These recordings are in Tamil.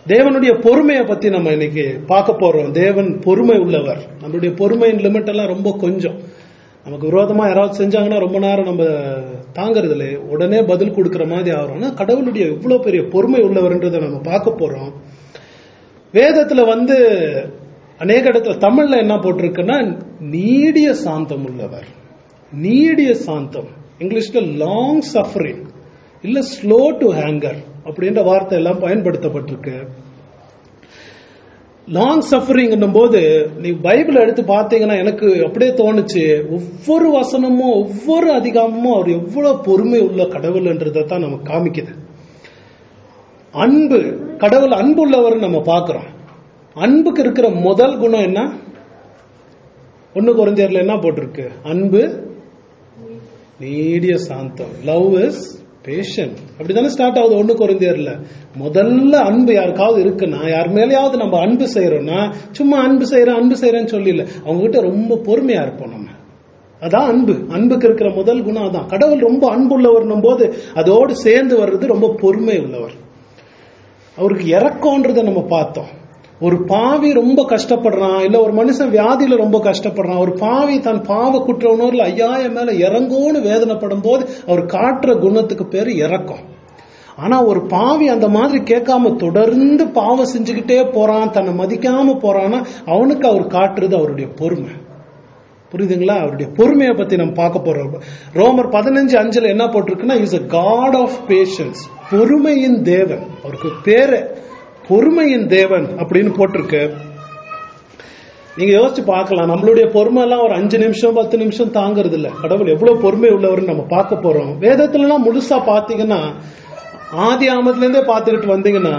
தேவனுடைய பொறுமையை பத்தி நம்ம இன்னைக்கு பார்க்க போறோம் தேவன் பொறுமை உள்ளவர் நம்மளுடைய பொறுமையின் லிமிட் எல்லாம் ரொம்ப கொஞ்சம் நமக்கு விரோதமா யாராவது செஞ்சாங்கன்னா ரொம்ப நேரம் நம்ம தாங்கறது இல்லை உடனே பதில் கொடுக்கிற மாதிரி ஆகிறோம் ஆனா கடவுளுடைய இவ்வளவு பெரிய பொறுமை உள்ளவர்ன்றதை நம்ம பார்க்க போறோம் வேதத்துல வந்து அநேக இடத்துல தமிழ்ல என்ன போட்டிருக்குன்னா நீடிய சாந்தம் உள்ளவர் நீடிய சாந்தம் இங்கிலீஷ்ல லாங் சஃபரிங் இல்ல ஸ்லோ டு ஹேங்கர் அப்படின்ற வார்த்தை எல்லாம் பயன்படுத்தப்பட்டிருக்கு லாங் சஃபரிங் போது நீ பைபிள் எடுத்து பார்த்தீங்கன்னா எனக்கு அப்படியே தோணுச்சு ஒவ்வொரு வசனமும் ஒவ்வொரு அதிகாரமும் அவர் எவ்வளவு பொறுமை உள்ள கடவுள்ன்றதை தான் நமக்கு காமிக்குது அன்பு கடவுள் அன்புள்ளவர் நம்ம பார்க்கிறோம் அன்புக்கு இருக்கிற முதல் குணம் என்ன ஒண்ணு குறைஞ்சர்ல என்ன போட்டிருக்கு அன்பு நீடிய சாந்தம் லவ் இஸ் பேஷன் அப்படிதானே ஸ்டார்ட் ஆகுது ஒண்ணு குறைந்தேர்ல முதல்ல அன்பு யாருக்காவது இருக்குன்னா யார் மேலேயாவது நம்ம அன்பு செய்யறோம்னா சும்மா அன்பு செய்யறேன் அன்பு செய்யறேன்னு சொல்லி இல்ல அவங்க கிட்ட ரொம்ப பொறுமையா இருப்போம் நம்ம அதான் அன்பு அன்புக்கு இருக்கிற முதல் குணம் அதான் கடவுள் ரொம்ப அன்புள்ளவர்னும் போது அதோடு சேர்ந்து வர்றது ரொம்ப பொறுமை உள்ளவர் அவருக்கு இறக்கம்ன்றதை நம்ம பார்த்தோம் ஒரு பாவி ரொம்ப கஷ்டப்படுறான் இல்ல ஒரு மனுஷன் வியாதியில ரொம்ப கஷ்டப்படுறான் ஒரு பாவி தன் பாவ குற்ற உணர்வுல ஐயாய மேல இறங்கோன்னு வேதனைப்படும் போது அவர் காட்டுற குணத்துக்கு பேரு இறக்கம் ஆனா ஒரு பாவி அந்த மாதிரி கேட்காம தொடர்ந்து பாவம் செஞ்சுக்கிட்டே போறான் தன்னை மதிக்காம போறான்னா அவனுக்கு அவர் காட்டுறது அவருடைய பொறுமை புரியுதுங்களா அவருடைய பொறுமையை பத்தி நம்ம பார்க்க போறோம் ரோமர் பதினஞ்சு அஞ்சுல என்ன போட்டிருக்குன்னா is a god of patience பொறுமையின் தேவன் அவருக்கு பேரு பொறுமையின் தேவன் அப்படின்னு போட்டிருக்கு நீங்க யோசிச்சு பார்க்கலாம் நம்மளுடைய பொறுமை எல்லாம் ஒரு அஞ்சு நிமிஷம் பத்து நிமிஷம் தாங்குறது இல்ல கடவுள் எவ்வளவு பொறுமை உள்ளவர்னு நம்ம பார்க்க போறோம் வேதத்துல எல்லாம் முழுசா பாத்தீங்கன்னா ஆதி ஆமத்துல இருந்தே பார்த்துக்கிட்டு வந்தீங்கன்னா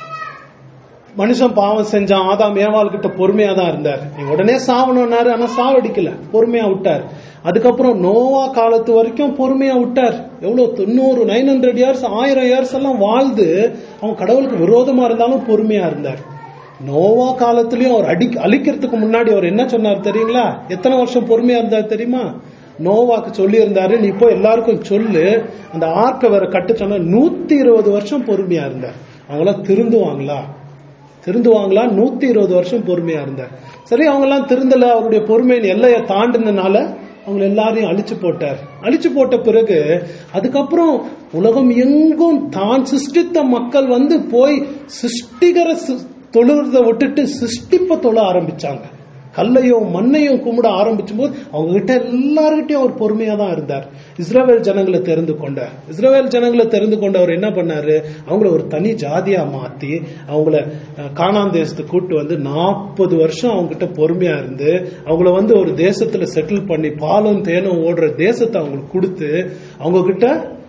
மனுஷன் பாவம் செஞ்சான் ஆதாம் ஏவாள் கிட்ட பொறுமையா தான் இருந்தார் நீங்க உடனே சாவணும்னாரு ஆனா சாவடிக்கல பொறுமையா விட்டார் அதுக்கப்புறம் நோவா காலத்து வரைக்கும் பொறுமையா விட்டார் எவ்வளவு தொண்ணூறு நைன் ஹண்ட்ரட் இயர்ஸ் ஆயிரம் இயர்ஸ் எல்லாம் வாழ்ந்து அவன் கடவுளுக்கு விரோதமா இருந்தாலும் பொறுமையா இருந்தார் நோவா காலத்திலயும் அவர் அடி அழிக்கிறதுக்கு முன்னாடி அவர் என்ன சொன்னார் தெரியுங்களா எத்தனை வருஷம் பொறுமையா இருந்தார் தெரியுமா நோவாக்கு சொல்லி இருந்தாரு நீ இப்போ எல்லாருக்கும் சொல்லு அந்த ஆர்க்க வேற கட்டு சொன்ன நூத்தி இருபது வருஷம் பொறுமையா இருந்தார் அவங்களாம் திருந்துவாங்களா திருந்துவாங்களா நூத்தி இருபது வருஷம் பொறுமையா இருந்தார் சரி அவங்க எல்லாம் திருந்தல அவருடைய பொறுமையின் எல்லையை தாண்டினால அவங்க எல்லாரையும் அழிச்சு போட்டார் அழிச்சு போட்ட பிறகு அதுக்கப்புறம் உலகம் எங்கும் தான் சிருஷ்டித்த மக்கள் வந்து போய் சிருஷ்டிகர தொழுறத விட்டுட்டு சிருஷ்டிப்ப தொழ ஆரம்பிச்சாங்க கல்லையும் மண்ணையும் கும்பிட ஆரம்பிச்சும் போது அவங்க கிட்ட எல்லார்கிட்டயும் அவர் பொறுமையா தான் இருந்தார் இஸ்ரேல் ஜனங்களை தெரிந்து கொண்டார் இஸ்ரேல் ஜனங்களை தெரிந்து கொண்டு அவர் என்ன பண்ணாரு அவங்கள ஒரு தனி ஜாதியா மாத்தி அவங்கள காணான் தேசத்துக்கு கூட்டு வந்து நாற்பது வருஷம் அவங்க கிட்ட பொறுமையா இருந்து அவங்கள வந்து ஒரு தேசத்துல செட்டில் பண்ணி பாலும் தேனும் ஓடுற தேசத்தை அவங்களுக்கு கொடுத்து அவங்க கிட்ட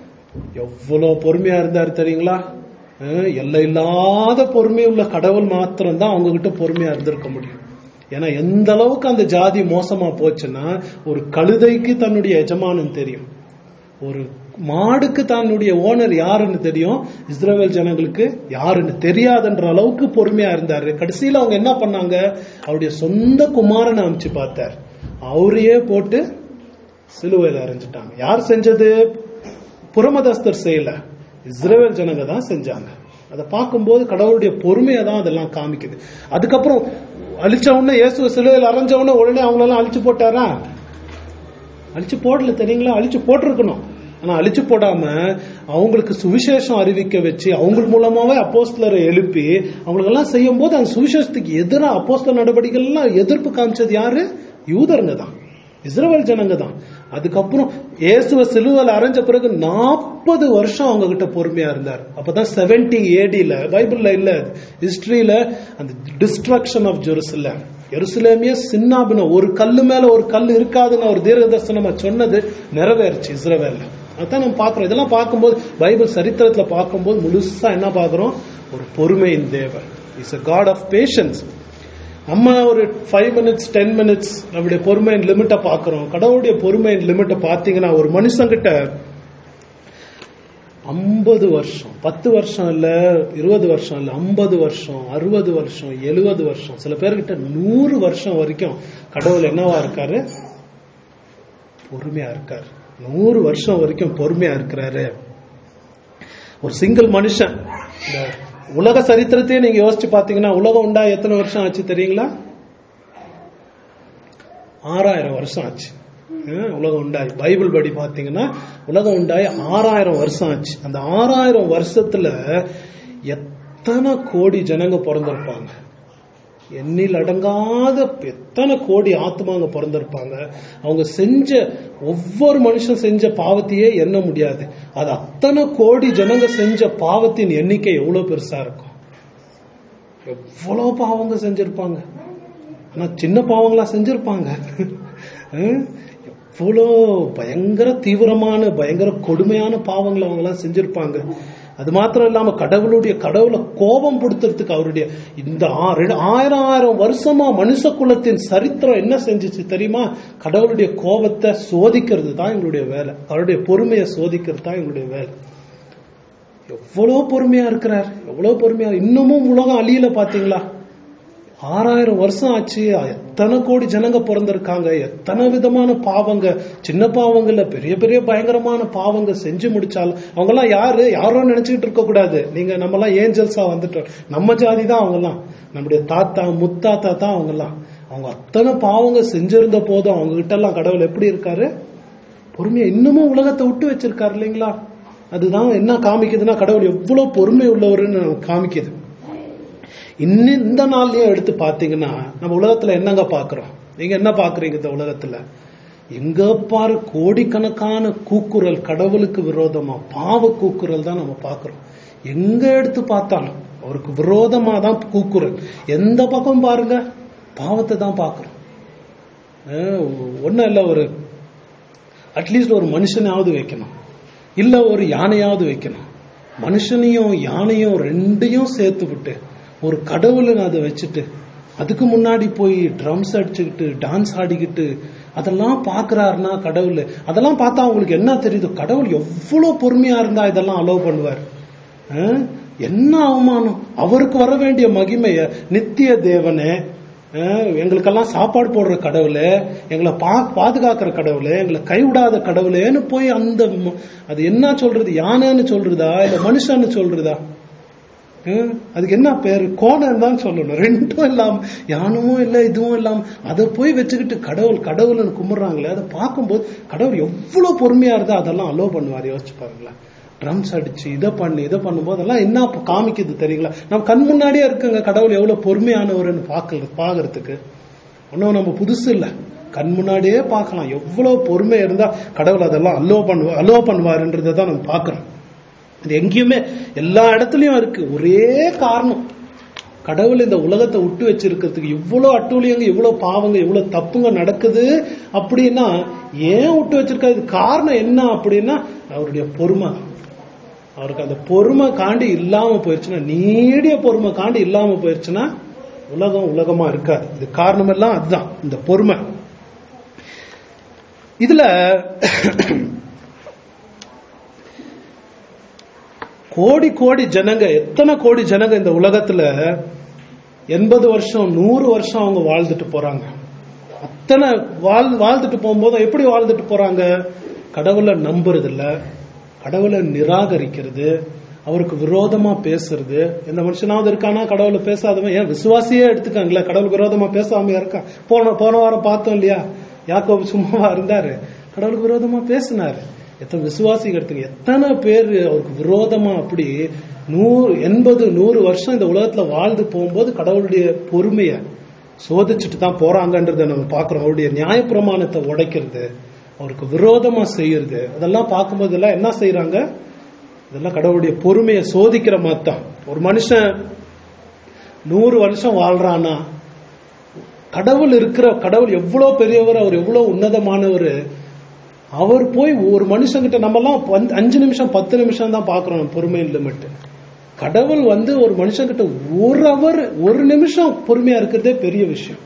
எவ்வளவு பொறுமையா இருந்தாரு தெரியுங்களா எல்லை இல்லாத பொறுமை உள்ள கடவுள் மாத்திரம் தான் அவங்க கிட்ட பொறுமையா இருந்திருக்க முடியும் ஏன்னா எந்த அளவுக்கு அந்த ஜாதி மோசமா போச்சுன்னா ஒரு கழுதைக்கு தன்னுடைய எஜமானன் தெரியும் ஒரு மாடுக்கு தன்னுடைய ஓனர் யாருன்னு தெரியும் இஸ்ரேல் ஜனங்களுக்கு யாருன்னு தெரியாதுன்ற அளவுக்கு பொறுமையா இருந்தாரு கடைசியில அவங்க என்ன பண்ணாங்க அவருடைய சொந்த குமாரனை அமைச்சு பார்த்தார் அவரையே போட்டு சிலுவையில் அரைஞ்சிட்டாங்க யார் செஞ்சது புறமதஸ்தர் செய்யல இஸ்ரேல் ஜனங்க தான் செஞ்சாங்க அதை பார்க்கும்போது கடவுளுடைய பொறுமையை தான் அதெல்லாம் காமிக்குது அதுக்கப்புறம் அழிச்ச உடனே இயேசு சிலுவையில் அரைஞ்ச உடனே உடனே அவங்களெல்லாம் அழிச்சு போட்டாரா அழிச்சு போடல தெரியுங்களா அழிச்சு போட்டிருக்கணும் ஆனா அழிச்சு போடாம அவங்களுக்கு சுவிசேஷம் அறிவிக்க வச்சு அவங்க மூலமாவே அப்போஸ்தலரை எழுப்பி அவங்களுக்கெல்லாம் செய்யும் போது அந்த சுவிசேஷத்துக்கு எதிராக அப்போஸ்தல நடவடிக்கைகள் எல்லாம் எதிர்ப்பு காமிச்சது யாரு யூதருங்க தான் இஸ்ரேல் ஜனங்க தான் அதுக்கப்புறம் இயேசுவ சிலுவையில் அரைஞ்ச பிறகு நாற்பது வருஷம் அவங்க கிட்ட பொறுமையா இருந்தார் அப்பதான் செவன்டி ஏடியில பைபிள்ல இல்ல ஹிஸ்டரியில அந்த டிஸ்ட்ரக்ஷன் ஆஃப் ஜெருசலம் எருசலேமிய சின்னாபின ஒரு கல்லு மேல ஒரு கல் இருக்காதுன்னு ஒரு தீர்க்க தரிசனமா சொன்னது நிறைவேறுச்சு இஸ்ரேவேல்ல அதான் நம்ம பாக்குறோம் இதெல்லாம் பார்க்கும்போது பைபிள் சரித்திரத்துல பார்க்கும்போது முழுசா என்ன பாக்குறோம் ஒரு பொறுமையின் தேவன் is a god of patience நம்ம ஒரு ஃபைவ் மினிட்ஸ் டென் மினிட்ஸ் நம்முடைய பொறுமையின் லிமிட்டை பார்க்கிறோம் கடவுளுடைய பொறுமையின் லிமிட்டை பார்த்தீங்கன்னா ஒரு மனுஷங்கிட்ட ஐம்பது வருஷம் பத்து வருஷம் இல்ல இருபது வருஷம் இல்ல ஐம்பது வருஷம் அறுபது வருஷம் எழுபது வருஷம் சில பேர்கிட்ட நூறு வருஷம் வரைக்கும் கடவுள் என்னவா இருக்காரு பொறுமையா இருக்காரு நூறு வருஷம் வரைக்கும் பொறுமையா இருக்கிறாரு ஒரு சிங்கிள் மனுஷன் இந்த உலக சரித்திரத்தையே நீங்க யோசிச்சு பாத்தீங்கன்னா உலகம் உண்டா எத்தனை வருஷம் ஆச்சு தெரியுங்களா ஆறாயிரம் வருஷம் ஆச்சு ஹம், உலகம் உண்டாய் பைபிள் படி பாத்தீங்கன்னா உலகம் உண்டாய் ஆறாயிரம் வருஷம் ஆச்சு அந்த ஆறாயிரம் வருஷத்துல எத்தனை கோடி ஜனங்க பிறந்திருப்பாங்க எண்ணில் அடங்காத எத்தனை கோடி ஆத்மாங்க பிறந்திருப்பாங்க அவங்க செஞ்ச ஒவ்வொரு மனுஷன் செஞ்ச பாவத்தையே எண்ண முடியாது அது அத்தனை கோடி ஜனங்க செஞ்ச பாவத்தின் எண்ணிக்கை எவ்வளவு பெருசா இருக்கும் எவ்வளவு பாவங்க செஞ்சிருப்பாங்க ஆனா சின்ன பாவங்களா செஞ்சிருப்பாங்க ஹம்? எவ்வளோ பயங்கர தீவிரமான பயங்கர கொடுமையான பாவங்களை அவங்க எல்லாம் செஞ்சிருப்பாங்க அது மாத்திரம் இல்லாம கடவுளுடைய கடவுளை கோபம் படுத்துறதுக்கு அவருடைய இந்த ஆ- ரெண்டு- ஆயிரம் ஆயிரம் வருஷமா மனுஷ குலத்தின் சரித்திரம் என்ன செஞ்சுச்சு தெரியுமா கடவுளுடைய கோபத்தை சோதிக்கிறது தான் எங்களுடைய வேலை அவருடைய பொறுமையை சோதிக்கிறது தான் எங்களுடைய வேலை எவ்வளவு பொறுமையா இருக்கிறார் எவ்வளவு பொறுமையா இன்னமும் உலகம் அழியல பாத்தீங்களா ஆறாயிரம் வருஷம் ஆச்சு எத்தனை கோடி ஜனங்க பிறந்திருக்காங்க எத்தனை விதமான பாவங்க சின்ன பாவங்கள்ல பெரிய பெரிய பயங்கரமான பாவங்க செஞ்சு முடிச்சாலும் அவங்க எல்லாம் யாரு யாரோ நினைச்சுக்கிட்டு இருக்க கூடாது நீங்க நம்ம எல்லாம் ஏஞ்சல்ஸா வந்துட்டோம் நம்ம ஜாதி தான் அவங்க எல்லாம் நம்முடைய தாத்தா முத்தாத்தா தான் அவங்க எல்லாம் அவங்க அத்தனை பாவங்க செஞ்சிருந்த போதும் அவங்க கிட்ட எல்லாம் கடவுள் எப்படி இருக்காரு பொறுமையா இன்னமும் உலகத்தை விட்டு வச்சிருக்காரு இல்லைங்களா அதுதான் என்ன காமிக்குதுன்னா கடவுள் எவ்வளவு பொறுமை உள்ளவருன்னு நமக்கு காமிக்குது இன்னும் இந்த நாள்லயும் எடுத்து பாத்தீங்கன்னா நம்ம உலகத்துல என்னங்க பாக்குறோம் நீங்க என்ன பாக்குறீங்க இந்த உலகத்துல எங்க பாரு கோடிக்கணக்கான கூக்குரல் கடவுளுக்கு விரோதமா பாவ கூக்குரல் தான் நம்ம பாக்குறோம் எங்க எடுத்து பார்த்தாலும் அவருக்கு விரோதமா தான் கூக்குரல் எந்த பக்கம் பாருங்க பாவத்தை தான் பாக்குறோம் அஹ் ஒண்ணும் இல்ல ஒரு அட்லீஸ்ட் ஒரு மனுஷனாவது வைக்கணும் இல்ல ஒரு யானையாவது வைக்கணும் மனுஷனையும் யானையும் ரெண்டையும் சேர்த்து விட்டு ஒரு கடவுளை அதை வச்சுட்டு அதுக்கு முன்னாடி போய் ட்ரம்ஸ் அடிச்சுக்கிட்டு டான்ஸ் ஆடிக்கிட்டு அதெல்லாம் பாக்குறாருன்னா கடவுள் அதெல்லாம் பார்த்தா அவங்களுக்கு என்ன தெரியுது கடவுள் எவ்வளவு பொறுமையா இருந்தா இதெல்லாம் அலோவ் பண்ணுவார் அஹ்? என்ன அவமானம் அவருக்கு வர வேண்டிய மகிமைய நித்திய தேவனே அஹ், எங்களுக்கெல்லாம் சாப்பாடு போடுற கடவுளே எங்களை பா பாதுகாக்கிற கடவுளே எங்களை கைவிடாத கடவுளேன்னு போய் அந்த ம- அது என்ன சொல்றது யானைன்னு சொல்றதா இல்ல மனுஷன்னு சொல்றதா ஹம், அதுக்கு என்ன பேரு கோணம் தான் சொல்லணும் ரெண்டும் இல்லாம யானமும் இல்ல இதுவும் இல்லாம அதை போய் வச்சுக்கிட்டு கடவுள் கடவுள்னு கும்பிடுறாங்களே அதை பார்க்கும்போது கடவுள் எவ்வளவு பொறுமையா இருந்தா அதெல்லாம் அலோ பண்ணுவார் யோசிச்சு பாருங்களேன் ட்ரம்ஸ் அடிச்சு இதை பண்ணி இதை பண்ணும்போது அதெல்லாம் என்ன அப்ப காமிக்குது தெரியுங்களா நம்ம கண் முன்னாடியே இருக்குங்க கடவுள் எவ்வளவு பொறுமையானவர்னு பார்க்கல பாக்குறதுக்கு ஒன்றும் நம்ம புதுசு இல்ல கண் முன்னாடியே பார்க்கலாம் எவ்வளவு பொறுமை இருந்தா கடவுள் அதெல்லாம் அல்லோ பண்ணுவா அல்லோ பண்ணுவாருன்றதை தான் நம்ம பார்க்கிறோம் இது எங்கேயுமே எல்லா இடத்துலயும் இருக்கு ஒரே காரணம் கடவுள் இந்த உலகத்தை விட்டு வச்சிருக்கிறதுக்கு இவ்வளவு அட்டூழியங்க இவ்வளவு பாவங்க இவ்வளவு தப்புங்க நடக்குது அப்படின்னா ஏன் விட்டு வச்சிருக்காது காரணம் என்ன அப்படின்னா அவருடைய பொறுமை அவருக்கு அந்த பொறுமை காண்டி இல்லாம போயிருச்சுன்னா நீடிய பொறுமை காண்டி இல்லாம போயிருச்சுன்னா உலகம் உலகமா இருக்காது இது காரணம் எல்லாம் அதுதான் இந்த பொறுமை இதுல கோடி கோடி ஜனங்க எத்தனை கோடி ஜனங்க இந்த உலகத்துல எண்பது வருஷம் நூறு வருஷம் அவங்க வாழ்ந்துட்டு போறாங்க அத்தனை வாழ் வாழ்ந்துட்டு போகும்போது எப்படி வாழ்ந்துட்டு போறாங்க கடவுளை நம்புறது இல்ல கடவுளை நிராகரிக்கிறது அவருக்கு விரோதமா பேசுறது எந்த மனுஷனாவது இருக்கானா கடவுளை பேசாதவன் ஏன் விசுவாசியே எடுத்துக்காங்களே கடவுளுக்கு விரோதமா பேசாம இருக்கான் போன போன வாரம் பார்த்தோம் இல்லையா யாக்கோபு சும்மாவா இருந்தாரு கடவுளுக்கு விரோதமா பேசினாரு எத்தனை விசுவாசிகள் எடுத்துங்க எத்தனை பேர் அவருக்கு விரோதமா அப்படி நூறு எண்பது நூறு வருஷம் இந்த உலகத்துல வாழ்ந்து போகும்போது கடவுளுடைய பொறுமைய சோதிச்சுட்டு தான் போறாங்கன்றத நம்ம பார்க்கிறோம் அவருடைய நியாயப்பிரமாணத்தை உடைக்கிறது அவருக்கு விரோதமா செய்யறது அதெல்லாம் பார்க்கும்போது எல்லாம் என்ன செய்யறாங்க இதெல்லாம் கடவுளுடைய பொறுமையை சோதிக்கிற மாதிரி தான் ஒரு மனுஷன் நூறு வருஷம் வாழ்றானா கடவுள் இருக்கிற கடவுள் எவ்வளவு பெரியவர் அவர் எவ்வளவு உன்னதமானவர் அவர் போய் ஒரு மனுஷங்கிட்ட நம்ம எல்லாம் அஞ்சு நிமிஷம் பத்து நிமிஷம் தான் பாக்குறோம் பொறுமை லிமிட் கடவுள் வந்து ஒரு மனுஷங்கிட்ட ஒரு அவர் ஒரு நிமிஷம் பொறுமையா இருக்கிறதே பெரிய விஷயம்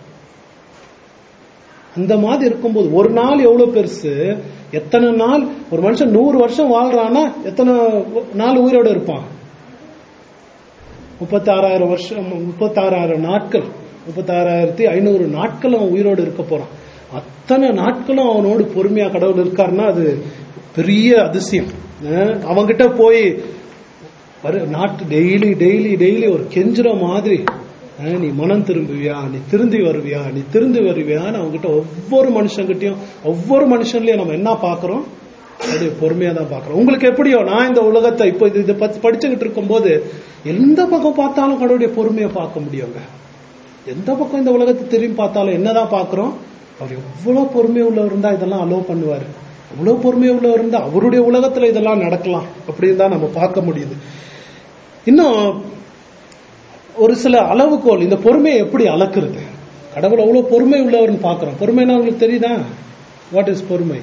அந்த மாதிரி இருக்கும்போது ஒரு நாள் எவ்வளவு பெருசு எத்தனை நாள் ஒரு மனுஷன் நூறு வருஷம் வாழ்றானா எத்தனை நாள் உயிரோட இருப்பான் முப்பத்தாறாயிரம் வருஷம் முப்பத்தாறாயிரம் நாட்கள் முப்பத்தாறாயிரத்தி ஐநூறு நாட்கள் அவன் உயிரோடு இருக்க போறான் அத்தனை நாட்களும் அவனோடு பொறுமையா கடவுள் இருக்காருன்னா அது பெரிய அதிசயம் அவன்கிட்ட போய் வரு நாட்டு டெய்லி டெய்லி டெய்லி ஒரு கெஞ்சுற மாதிரி அஹ், நீ மனம் திரும்புவியா நீ திருந்தி வருவியா நீ திருந்தி வருவியான்னு அவங்ககிட்ட ஒவ்வொரு மனுஷங்கிட்டயும் ஒவ்வொரு மனுஷன்லயும் நம்ம என்ன பாக்குறோம் அப்படியே பொறுமையா தான் பாக்குறோம் உங்களுக்கு எப்படியோ நான் இந்த உலகத்தை இப்போ இது இதை பத்தி படிச்சுக்கிட்டு இருக்கும்போது எந்த பக்கம் பார்த்தாலும் கடவுளுடைய பொறுமையை பார்க்க முடியுங்க எந்த பக்கம் இந்த உலகத்தை திரும்பி பார்த்தாலும் என்னதான் பாக்குறோம் அவர் எவ்வளவு பொறுமை உள்ளவர் இருந்தா இதெல்லாம் அலோவ் பண்ணுவாரு எவ்வளவு பொறுமை உள்ளவர் இருந்தா அவருடைய உலகத்துல இதெல்லாம் நடக்கலாம் அப்படின்னு தான் நம்ம பார்க்க முடியுது இன்னும் ஒரு சில அளவுகோல் இந்த பொறுமையை எப்படி அளக்குறது கடவுள் அவ்வளவு பொறுமை உள்ளவர்னு பார்க்கிறோம் பொறுமைனா உங்களுக்கு தெரியுதா வாட் இஸ் பொறுமை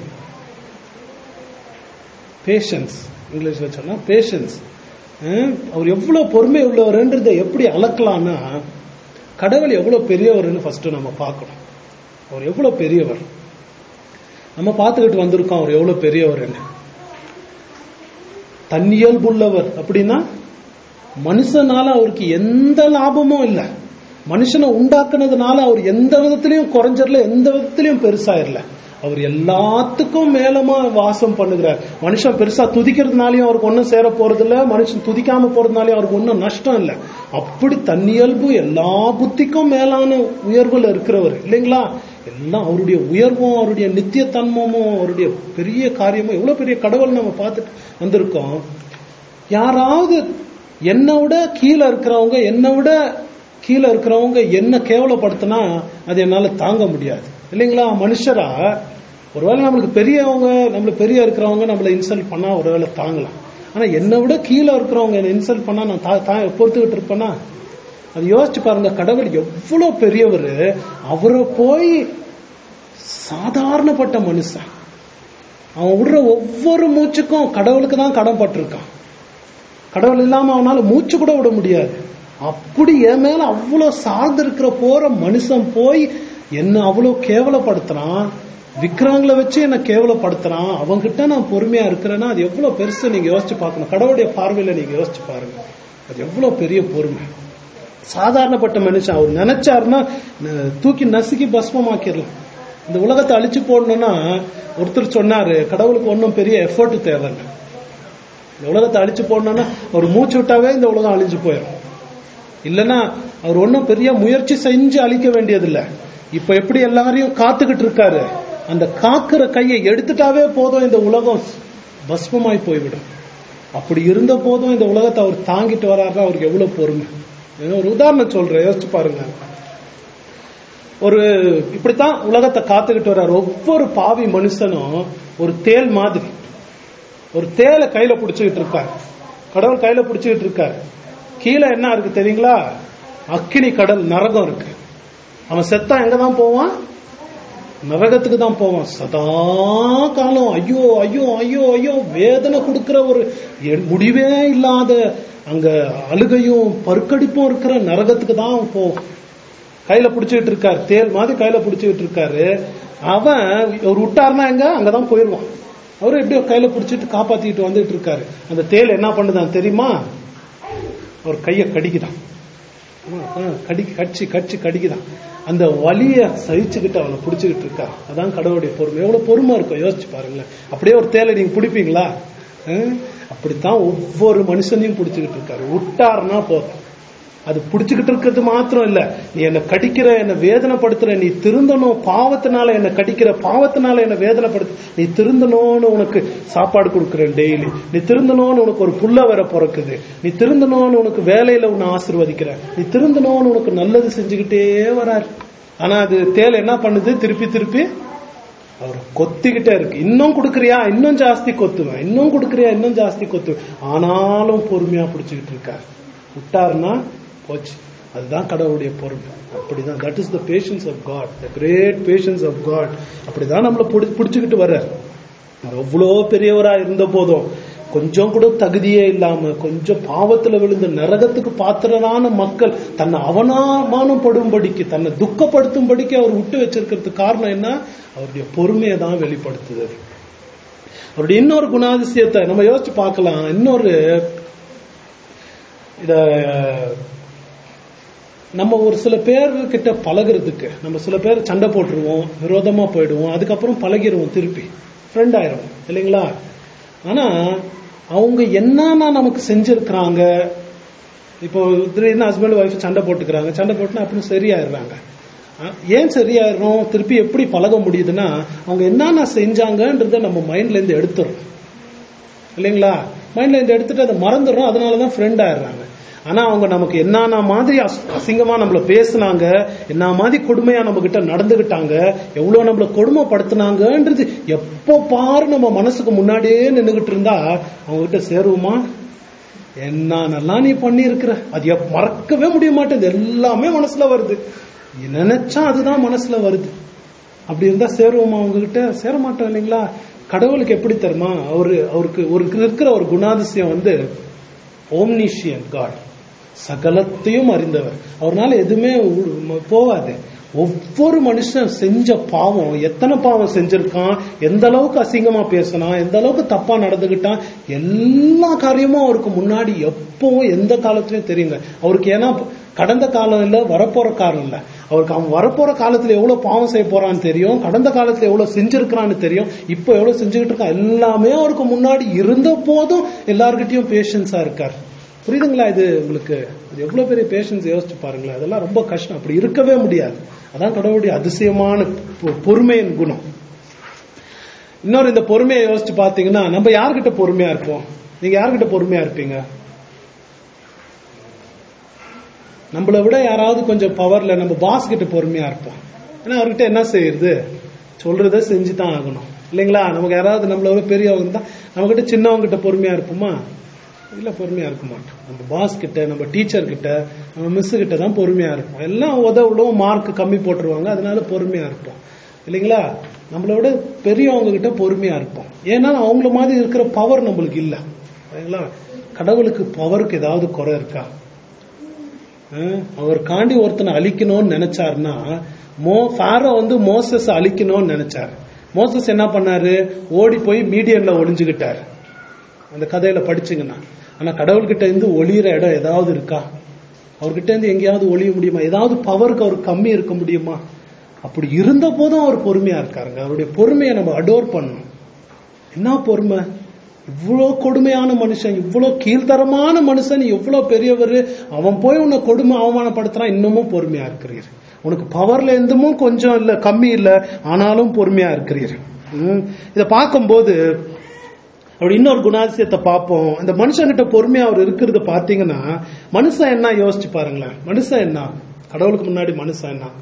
பேஷன்ஸ் இங்கிலீஷ்ல சொன்னா பேஷன்ஸ் அவர் எவ்வளவு பொறுமை உள்ளவர்ன்றதை எப்படி அளக்கலாம்னா கடவுள் எவ்வளவு பெரியவர்னு ஃபர்ஸ்ட் நம்ம பார்க்கணும் அவர் எவ்வளவு பெரியவர் நம்ம பார்த்துக்கிட்டு வந்திருக்கோம் அவர் எவ்வளவு பெரியவர்னு தன்னியல்புள்ளவர் அப்படின்னா மனுஷனால அவருக்கு எந்த லாபமும் இல்லை மனுஷனை உண்டாக்குனதுனால அவர் எந்த விதத்திலையும் குறைஞ்சிடல எந்த விதத்திலையும் பெருசாயிரல அவர் எல்லாத்துக்கும் மேலமா வாசம் பண்ணுகிறார் மனுஷன் பெருசா துதிக்கிறதுனாலயும் அவருக்கு ஒன்றும் சேர போறது இல்ல மனுஷன் துதிக்காம போறதுனாலயும் அவருக்கு ஒன்றும் நஷ்டம் இல்லை அப்படி தன்னியல்பு எல்லா புத்திக்கும் மேலான உயர்வுல இருக்கிறவர் இல்லைங்களா எல்லாம் அவருடைய உயர்வும் அவருடைய நித்திய தன்மமும் அவருடைய பெரிய காரியமும் எவ்வளவு பெரிய கடவுள் நம்ம பார்த்துட்டு வந்திருக்கோம் யாராவது என்னை விட கீழே இருக்கிறவங்க என்னை விட கீழே இருக்கிறவங்க என்ன கேவலப்படுத்தினா அது என்னால தாங்க முடியாது இல்லைங்களா மனுஷரா ஒருவேளை நம்மளுக்கு பெரியவங்க நம்மளுக்கு பெரிய இருக்கிறவங்க நம்மளை இன்சல்ட் பண்ணா ஒருவேளை தாங்கலாம் ஆனா என்னை விட கீழே இருக்கிறவங்க என்ன இன்சல்ட் பண்ணா நான் தா- தா- பொறுத்துக்கிட்டு இருப்பேனா அது யோசிச்சு பாருங்க கடவுள் எவ்வளவு பெரியவர் அவரை போய் சாதாரணப்பட்ட மனுஷன் அவன் விடுற ஒவ்வொரு மூச்சுக்கும் கடவுளுக்கு தான் கடன் பட்டிருக்கான் கடவுள் இல்லாம அவனால மூச்சு கூட விட முடியாது அப்படி என் மேல அவ்வளவு சார்ந்து இருக்கிற போற மனுஷன் போய் என்ன அவ்வளவு கேவலப்படுத்துறான் விக்கிரங்களை வச்சு என்ன கேவலப்படுத்துறான் அவன்கிட்ட நான் பொறுமையா இருக்கிறேன்னா அது எவ்வளவு பெருசு நீங்க யோசிச்சு பார்க்கணும் கடவுளுடைய பார்வையில நீங்க யோசிச்சு பாருங்க அது எவ்வளவு பெரிய பொறுமை சாதாரணப்பட்ட மனுஷன் அவர் நினைச்சாருன்னா ந- தூக்கி நசுக்கி பஸ்மமாக்கிடலாம் இந்த உலகத்தை அழிச்சு போடணும்னா ஒருத்தர் சொன்னாரு கடவுளுக்கு ஒன்றும் பெரிய எஃபர்ட் தேவையில்லை இந்த உலகத்தை அழிச்சு போடணும்னா ஒரு மூச்சு விட்டாவே இந்த உலகம் அழிஞ்சு போயிடும் இல்லைன்னா அவர் ஒன்றும் பெரிய முயற்சி செஞ்சு அழிக்க வேண்டியதில்லை இப்ப எப்படி எல்லாரையும் காத்துக்கிட்டு இருக்காரு அந்த காக்குற கையை எடுத்துட்டாவே போதும் இந்த உலகம் பஸ்மமாய் போய்விடும் அப்படி இருந்த போதும் இந்த உலகத்தை அவர் தாங்கிட்டு வராருன்னா அவருக்கு எவ்வளவு பொறுமை ஏன்னா ஒரு உதாரணம் சொல்றேன் யோசிச்சு பாருங்க ஒரு இப்படித்தான் உலகத்தை காத்துக்கிட்டு வர்றாரு ஒவ்வொரு பாவி மனுஷனும் ஒரு தேல் மாதிரி ஒரு தேலை கையில பிடிச்சுக்கிட்டு இருக்கார் கடவுள் கையில பிடிச்சுக்கிட்டு இருக்கார் கீழே என்ன இருக்கு தெரியுங்களா அக்கினி கடல் நரகம் இருக்கு அவன் செத்தா எங்க தான் போவான் நரகத்துக்கு தான் போவான் சதா காலம் ஐயோ ஐயோ ஐயோ ஐயோ வேதனை கொடுக்கிற ஒரு எ- முடிவே இல்லாத அங்க அழுகையும் பருக்கடிப்பும் இருக்கிற நரகத்துக்கு தான் அவன் போவான் கையில பிடிச்சுக்கிட்டு இருக்காரு தேல் மாதிரி கையில பிடிச்சுக்கிட்டு இருக்காரு அவன் ஒரு விட்டாருன்னா எங்க அங்கதான் போயிருவான் அவரு எப்படியோ கையில பிடிச்சிட்டு காப்பாத்திட்டு வந்துட்டு இருக்காரு அந்த தேல் என்ன பண்ணுதான் தெரியுமா அவர் கைய கடிக்குதான் ஆ, ஆ, கடி கடிச்சு கடிச்சு கடிக்குதான் அந்த வலிய சகிச்சுக்கிட்டு அவனை பிடிச்சுக்கிட்டு இருக்காரு அதான் கடவுளுடைய பொறுமை எவ்வளவு பொறுமை இருக்கும் யோசிச்சு பாருங்களேன் அப்படியே ஒரு தேலை நீங்க பிடிப்பீங்களா ஆ? அப்படித்தான் ஒவ்வொரு மனுஷனையும் பிடிச்சுக்கிட்டு இருக்காரு விட்டாருன்னா போதும் அது பிடிச்சுக்கிட்டு இருக்கிறது மாத்திரம் இல்ல நீ என்ன கடிக்கிற என்ன வேதனைப்படுத்துற நீ திருந்தணும் பாவத்தினால என்ன கடிக்கிற பாவத்தினால என்ன வேதனைப்படுத்து நீ திருந்தணும்னு உனக்கு சாப்பாடு கொடுக்குறேன் டெய்லி நீ திருந்தணும்னு உனக்கு ஒரு புள்ள வர பிறக்குது நீ திருந்தணும்னு உனக்கு வேலையில உன்னை ஆசீர்வதிக்கிறேன் நீ திருந்தணும்னு உனக்கு நல்லது செஞ்சுக்கிட்டே வராரு ஆனா அது தேல் என்ன பண்ணுது திருப்பி திருப்பி அவர் கொத்திக்கிட்டே இருக்கு இன்னும் கொடுக்கறியா இன்னும் ஜாஸ்தி கொத்துவேன் இன்னும் கொடுக்கறியா இன்னும் ஜாஸ்தி கொத்துவேன் ஆனாலும் பொறுமையா பிடிச்சுக்கிட்டு இருக்காரு விட்டாருன்னா போச்சு அதுதான் கடவுளுடைய பொறுமை அப்படிதான் that is the patience of god the great patience of god அப்படிதான் நம்மள பிடி- பிடிச்சுக்கிட்டு வர்றார் அவர் அவ்வளோ பெரியவரா இருந்த போதும் கொஞ்சம் கூட தகுதியே இல்லாம கொஞ்சம் பாவத்துல விழுந்த நரகத்துக்கு பாத்திரனான மக்கள் தன்னை அவமானம் படும்படிக்கு தன்னை துக்கப்படுத்தும்படிக்கு அவர் விட்டு வச்சிருக்கிறதுக்கு காரணம் என்ன அவருடைய பொறுமையை தான் வெளிப்படுத்துது அவருடைய இன்னொரு குணாதிசயத்தை நம்ம யோசிச்சு பார்க்கலாம் இன்னொரு இத நம்ம ஒரு சில பேர் கிட்ட பழகுறதுக்கு நம்ம சில பேர் சண்டை போட்டுருவோம் விரோதமா போயிடுவோம் அதுக்கப்புறம் பழகிடுவோம் திருப்பி ஃப்ரெண்ட் ஆயிரும் இல்லைங்களா ஆனா அவங்க என்னன்னா நமக்கு செஞ்சிருக்கிறாங்க இப்போ திடீர்னு ஹஸ்பண்ட் ஒய்ஃப் சண்டை போட்டுக்கிறாங்க சண்டை போட்டுனா அப்புறம் சரியாயிடுறாங்க அஹ் ஏன் சரியாயிடுறோம் திருப்பி எப்படி பழக முடியுதுன்னா அவங்க என்னென்ன செஞ்சாங்கன்றத நம்ம மைண்ட்ல இருந்து எடுத்துறோம் இல்லைங்களா மைண்ட்ல இருந்து எடுத்துட்டு அதை மறந்துடுறோம் அதனாலதான் ஃப்ரெண்ட் ஆயிடுறாங்க ஆனா அவங்க நமக்கு என்னென்ன மாதிரி அஸ்- அசிங்கமா நம்மள பேசுனாங்க என்ன மாதிரி கொடுமையா நம்ம கிட்ட நடந்துகிட்டாங்க எவ்வளவு நம்மள கொடுமைப்படுத்தினாங்கன்றது எப்போ பாரு நம்ம மனசுக்கு முன்னாடியே நின்னுகிட்டு இருந்தா அவங்க கிட்ட சேருவோமா என்னென்னலாம் நீ பண்ணியிருக்கிற அது எப்- மறக்கவே முடிய மாட்டேங்குது எல்லாமே மனசுல வருது நினைச்சா அதுதான் மனசுல வருது அப்படி இருந்தா சேருவோமா அவங்க கிட்ட சேர மாட்டோம் இல்லைங்களா கடவுளுக்கு எப்படி தெரியுமா அவரு அவருக்கு ஒரு இருக்கிற ஒரு குணாதிசயம் வந்து ஓம்னிஷியன் காட் சகலத்தையும் அறிந்தவர் அவர்னால எதுவுமே உ- போகாது ஒவ்வொரு மனுஷன் செஞ்ச பாவம் எத்தனை பாவம் செஞ்சிருக்கான் எந்த அளவுக்கு அசிங்கமா பேசினான் எந்த அளவுக்கு தப்பா நடந்துகிட்டான் எல்லா காரியமும் அவருக்கு முன்னாடி எப்பவும் எந்த காலத்திலயும் தெரியுங்க அவருக்கு ஏன்னா கடந்த காலம் இல்ல வரப்போற காலம் இல்ல அவருக்கு அவன் வரப்போற காலத்துல எவ்வளவு பாவம் செய்ய போறான்னு தெரியும் கடந்த காலத்துல எவ்வளவு செஞ்சிருக்கிறான்னு தெரியும் இப்போ எவ்வளவு செஞ்சுக்கிட்டு இருக்கான் எல்லாமே அவருக்கு முன்னாடி இருந்த போதும் எல்லார்கிட்டயும் பேஷன்ஸா இருக்கார் புரியுதுங்களா இது உங்களுக்கு அது எவ்வளவு பெரிய பேஷன்ஸ் யோசிச்சு பாருங்களேன் அதெல்லாம் ரொம்ப கஷ்டம் அப்படி இருக்கவே முடியாது அதான் கடவுளுடைய அதிசயமான பொ- பொறுமையின் குணம் இன்னொரு இந்த பொறுமையை யோசிச்சு பாத்தீங்கன்னா நம்ம யார்கிட்ட பொறுமையா இருப்போம் நீங்க யார்கிட்ட பொறுமையா இருப்பீங்க நம்மளை விட யாராவது கொஞ்சம் பவர்ல நம்ம பாஸ் கிட்ட பொறுமையா இருப்போம் ஏன்னா அவர்கிட்ட என்ன செய்யறது சொல்றத செஞ்சு தான் ஆகணும் இல்லைங்களா நமக்கு யாராவது நம்மள விட பெரியவங்க தான் நம்ம கிட்ட சின்னவங்க கிட்ட பொறுமையா இருப்போமா இல்ல பொறுமையா இருக்க மாட்டோம் நம்ம பாஸ் கிட்ட நம்ம டீச்சர் கிட்ட நம்ம மிஸ் கிட்ட தான் பொறுமையா இருப்போம் எல்லாம் உதவுலும் மார்க் கம்மி போட்டுருவாங்க அதனால பொறுமையா இருப்போம் இல்லைங்களா நம்மளை விட பெரியவங்க கிட்ட பொறுமையா இருப்போம் ஏன்னா அவங்கள மாதிரி இருக்கிற பவர் நம்மளுக்கு இல்ல சரிங்களா கடவுளுக்கு பவருக்கு ஏதாவது குறை இருக்கா அஹ் அவர் காண்டி ஒருத்தனை அழிக்கணும்னு நினைச்சாருன்னா மோ ஃபாரோ வந்து மோசஸ் அழிக்கணும்னு நினைச்சாரு மோசஸ் என்ன பண்ணாரு ஓடி போய் மீடியன்ல ஒளிஞ்சுகிட்டாரு அந்த கதையில படிச்சுங்கன்னா ஆனா கடவுள்கிட்ட இருந்து ஒளியிற இடம் ஏதாவது இருக்கா அவர்கிட்ட இருந்து எங்கேயாவது ஒளிய முடியுமா ஏதாவது பவருக்கு அவருக்கு கம்மி இருக்க முடியுமா அப்படி இருந்த போதும் அவர் பொறுமையா இருக்காருங்க அவருடைய பொறுமையை நம்ம அடோர் பண்ணணும் என்ன பொறுமை இவ்வளோ கொடுமையான மனுஷன் இவ்வளோ கீழ்த்தரமான மனுஷன் எவ்வளோ பெரியவர் அவன் போய் உன்னை கொடுமை அவமானப்படுத்துறான் இன்னமும் பொறுமையா இருக்கிறீர் உனக்கு பவர்ல இருந்துமும் கொஞ்சம் இல்ல கம்மி இல்ல ஆனாலும் பொறுமையா இருக்கிறீர் ம். இத பார்க்கும்போது அப்படி இன்னொரு குணாதிசயத்தை பார்ப்போம் அந்த மனுஷன்கிட்ட பொறுமையா அவர் இருக்கிறத பாத்தீங்கன்னா மனுஷன் என்ன யோசிச்சு பாருங்களேன் மனுஷன் என்ன கடவுளுக்கு முன்னாடி மனுஷன் என்ன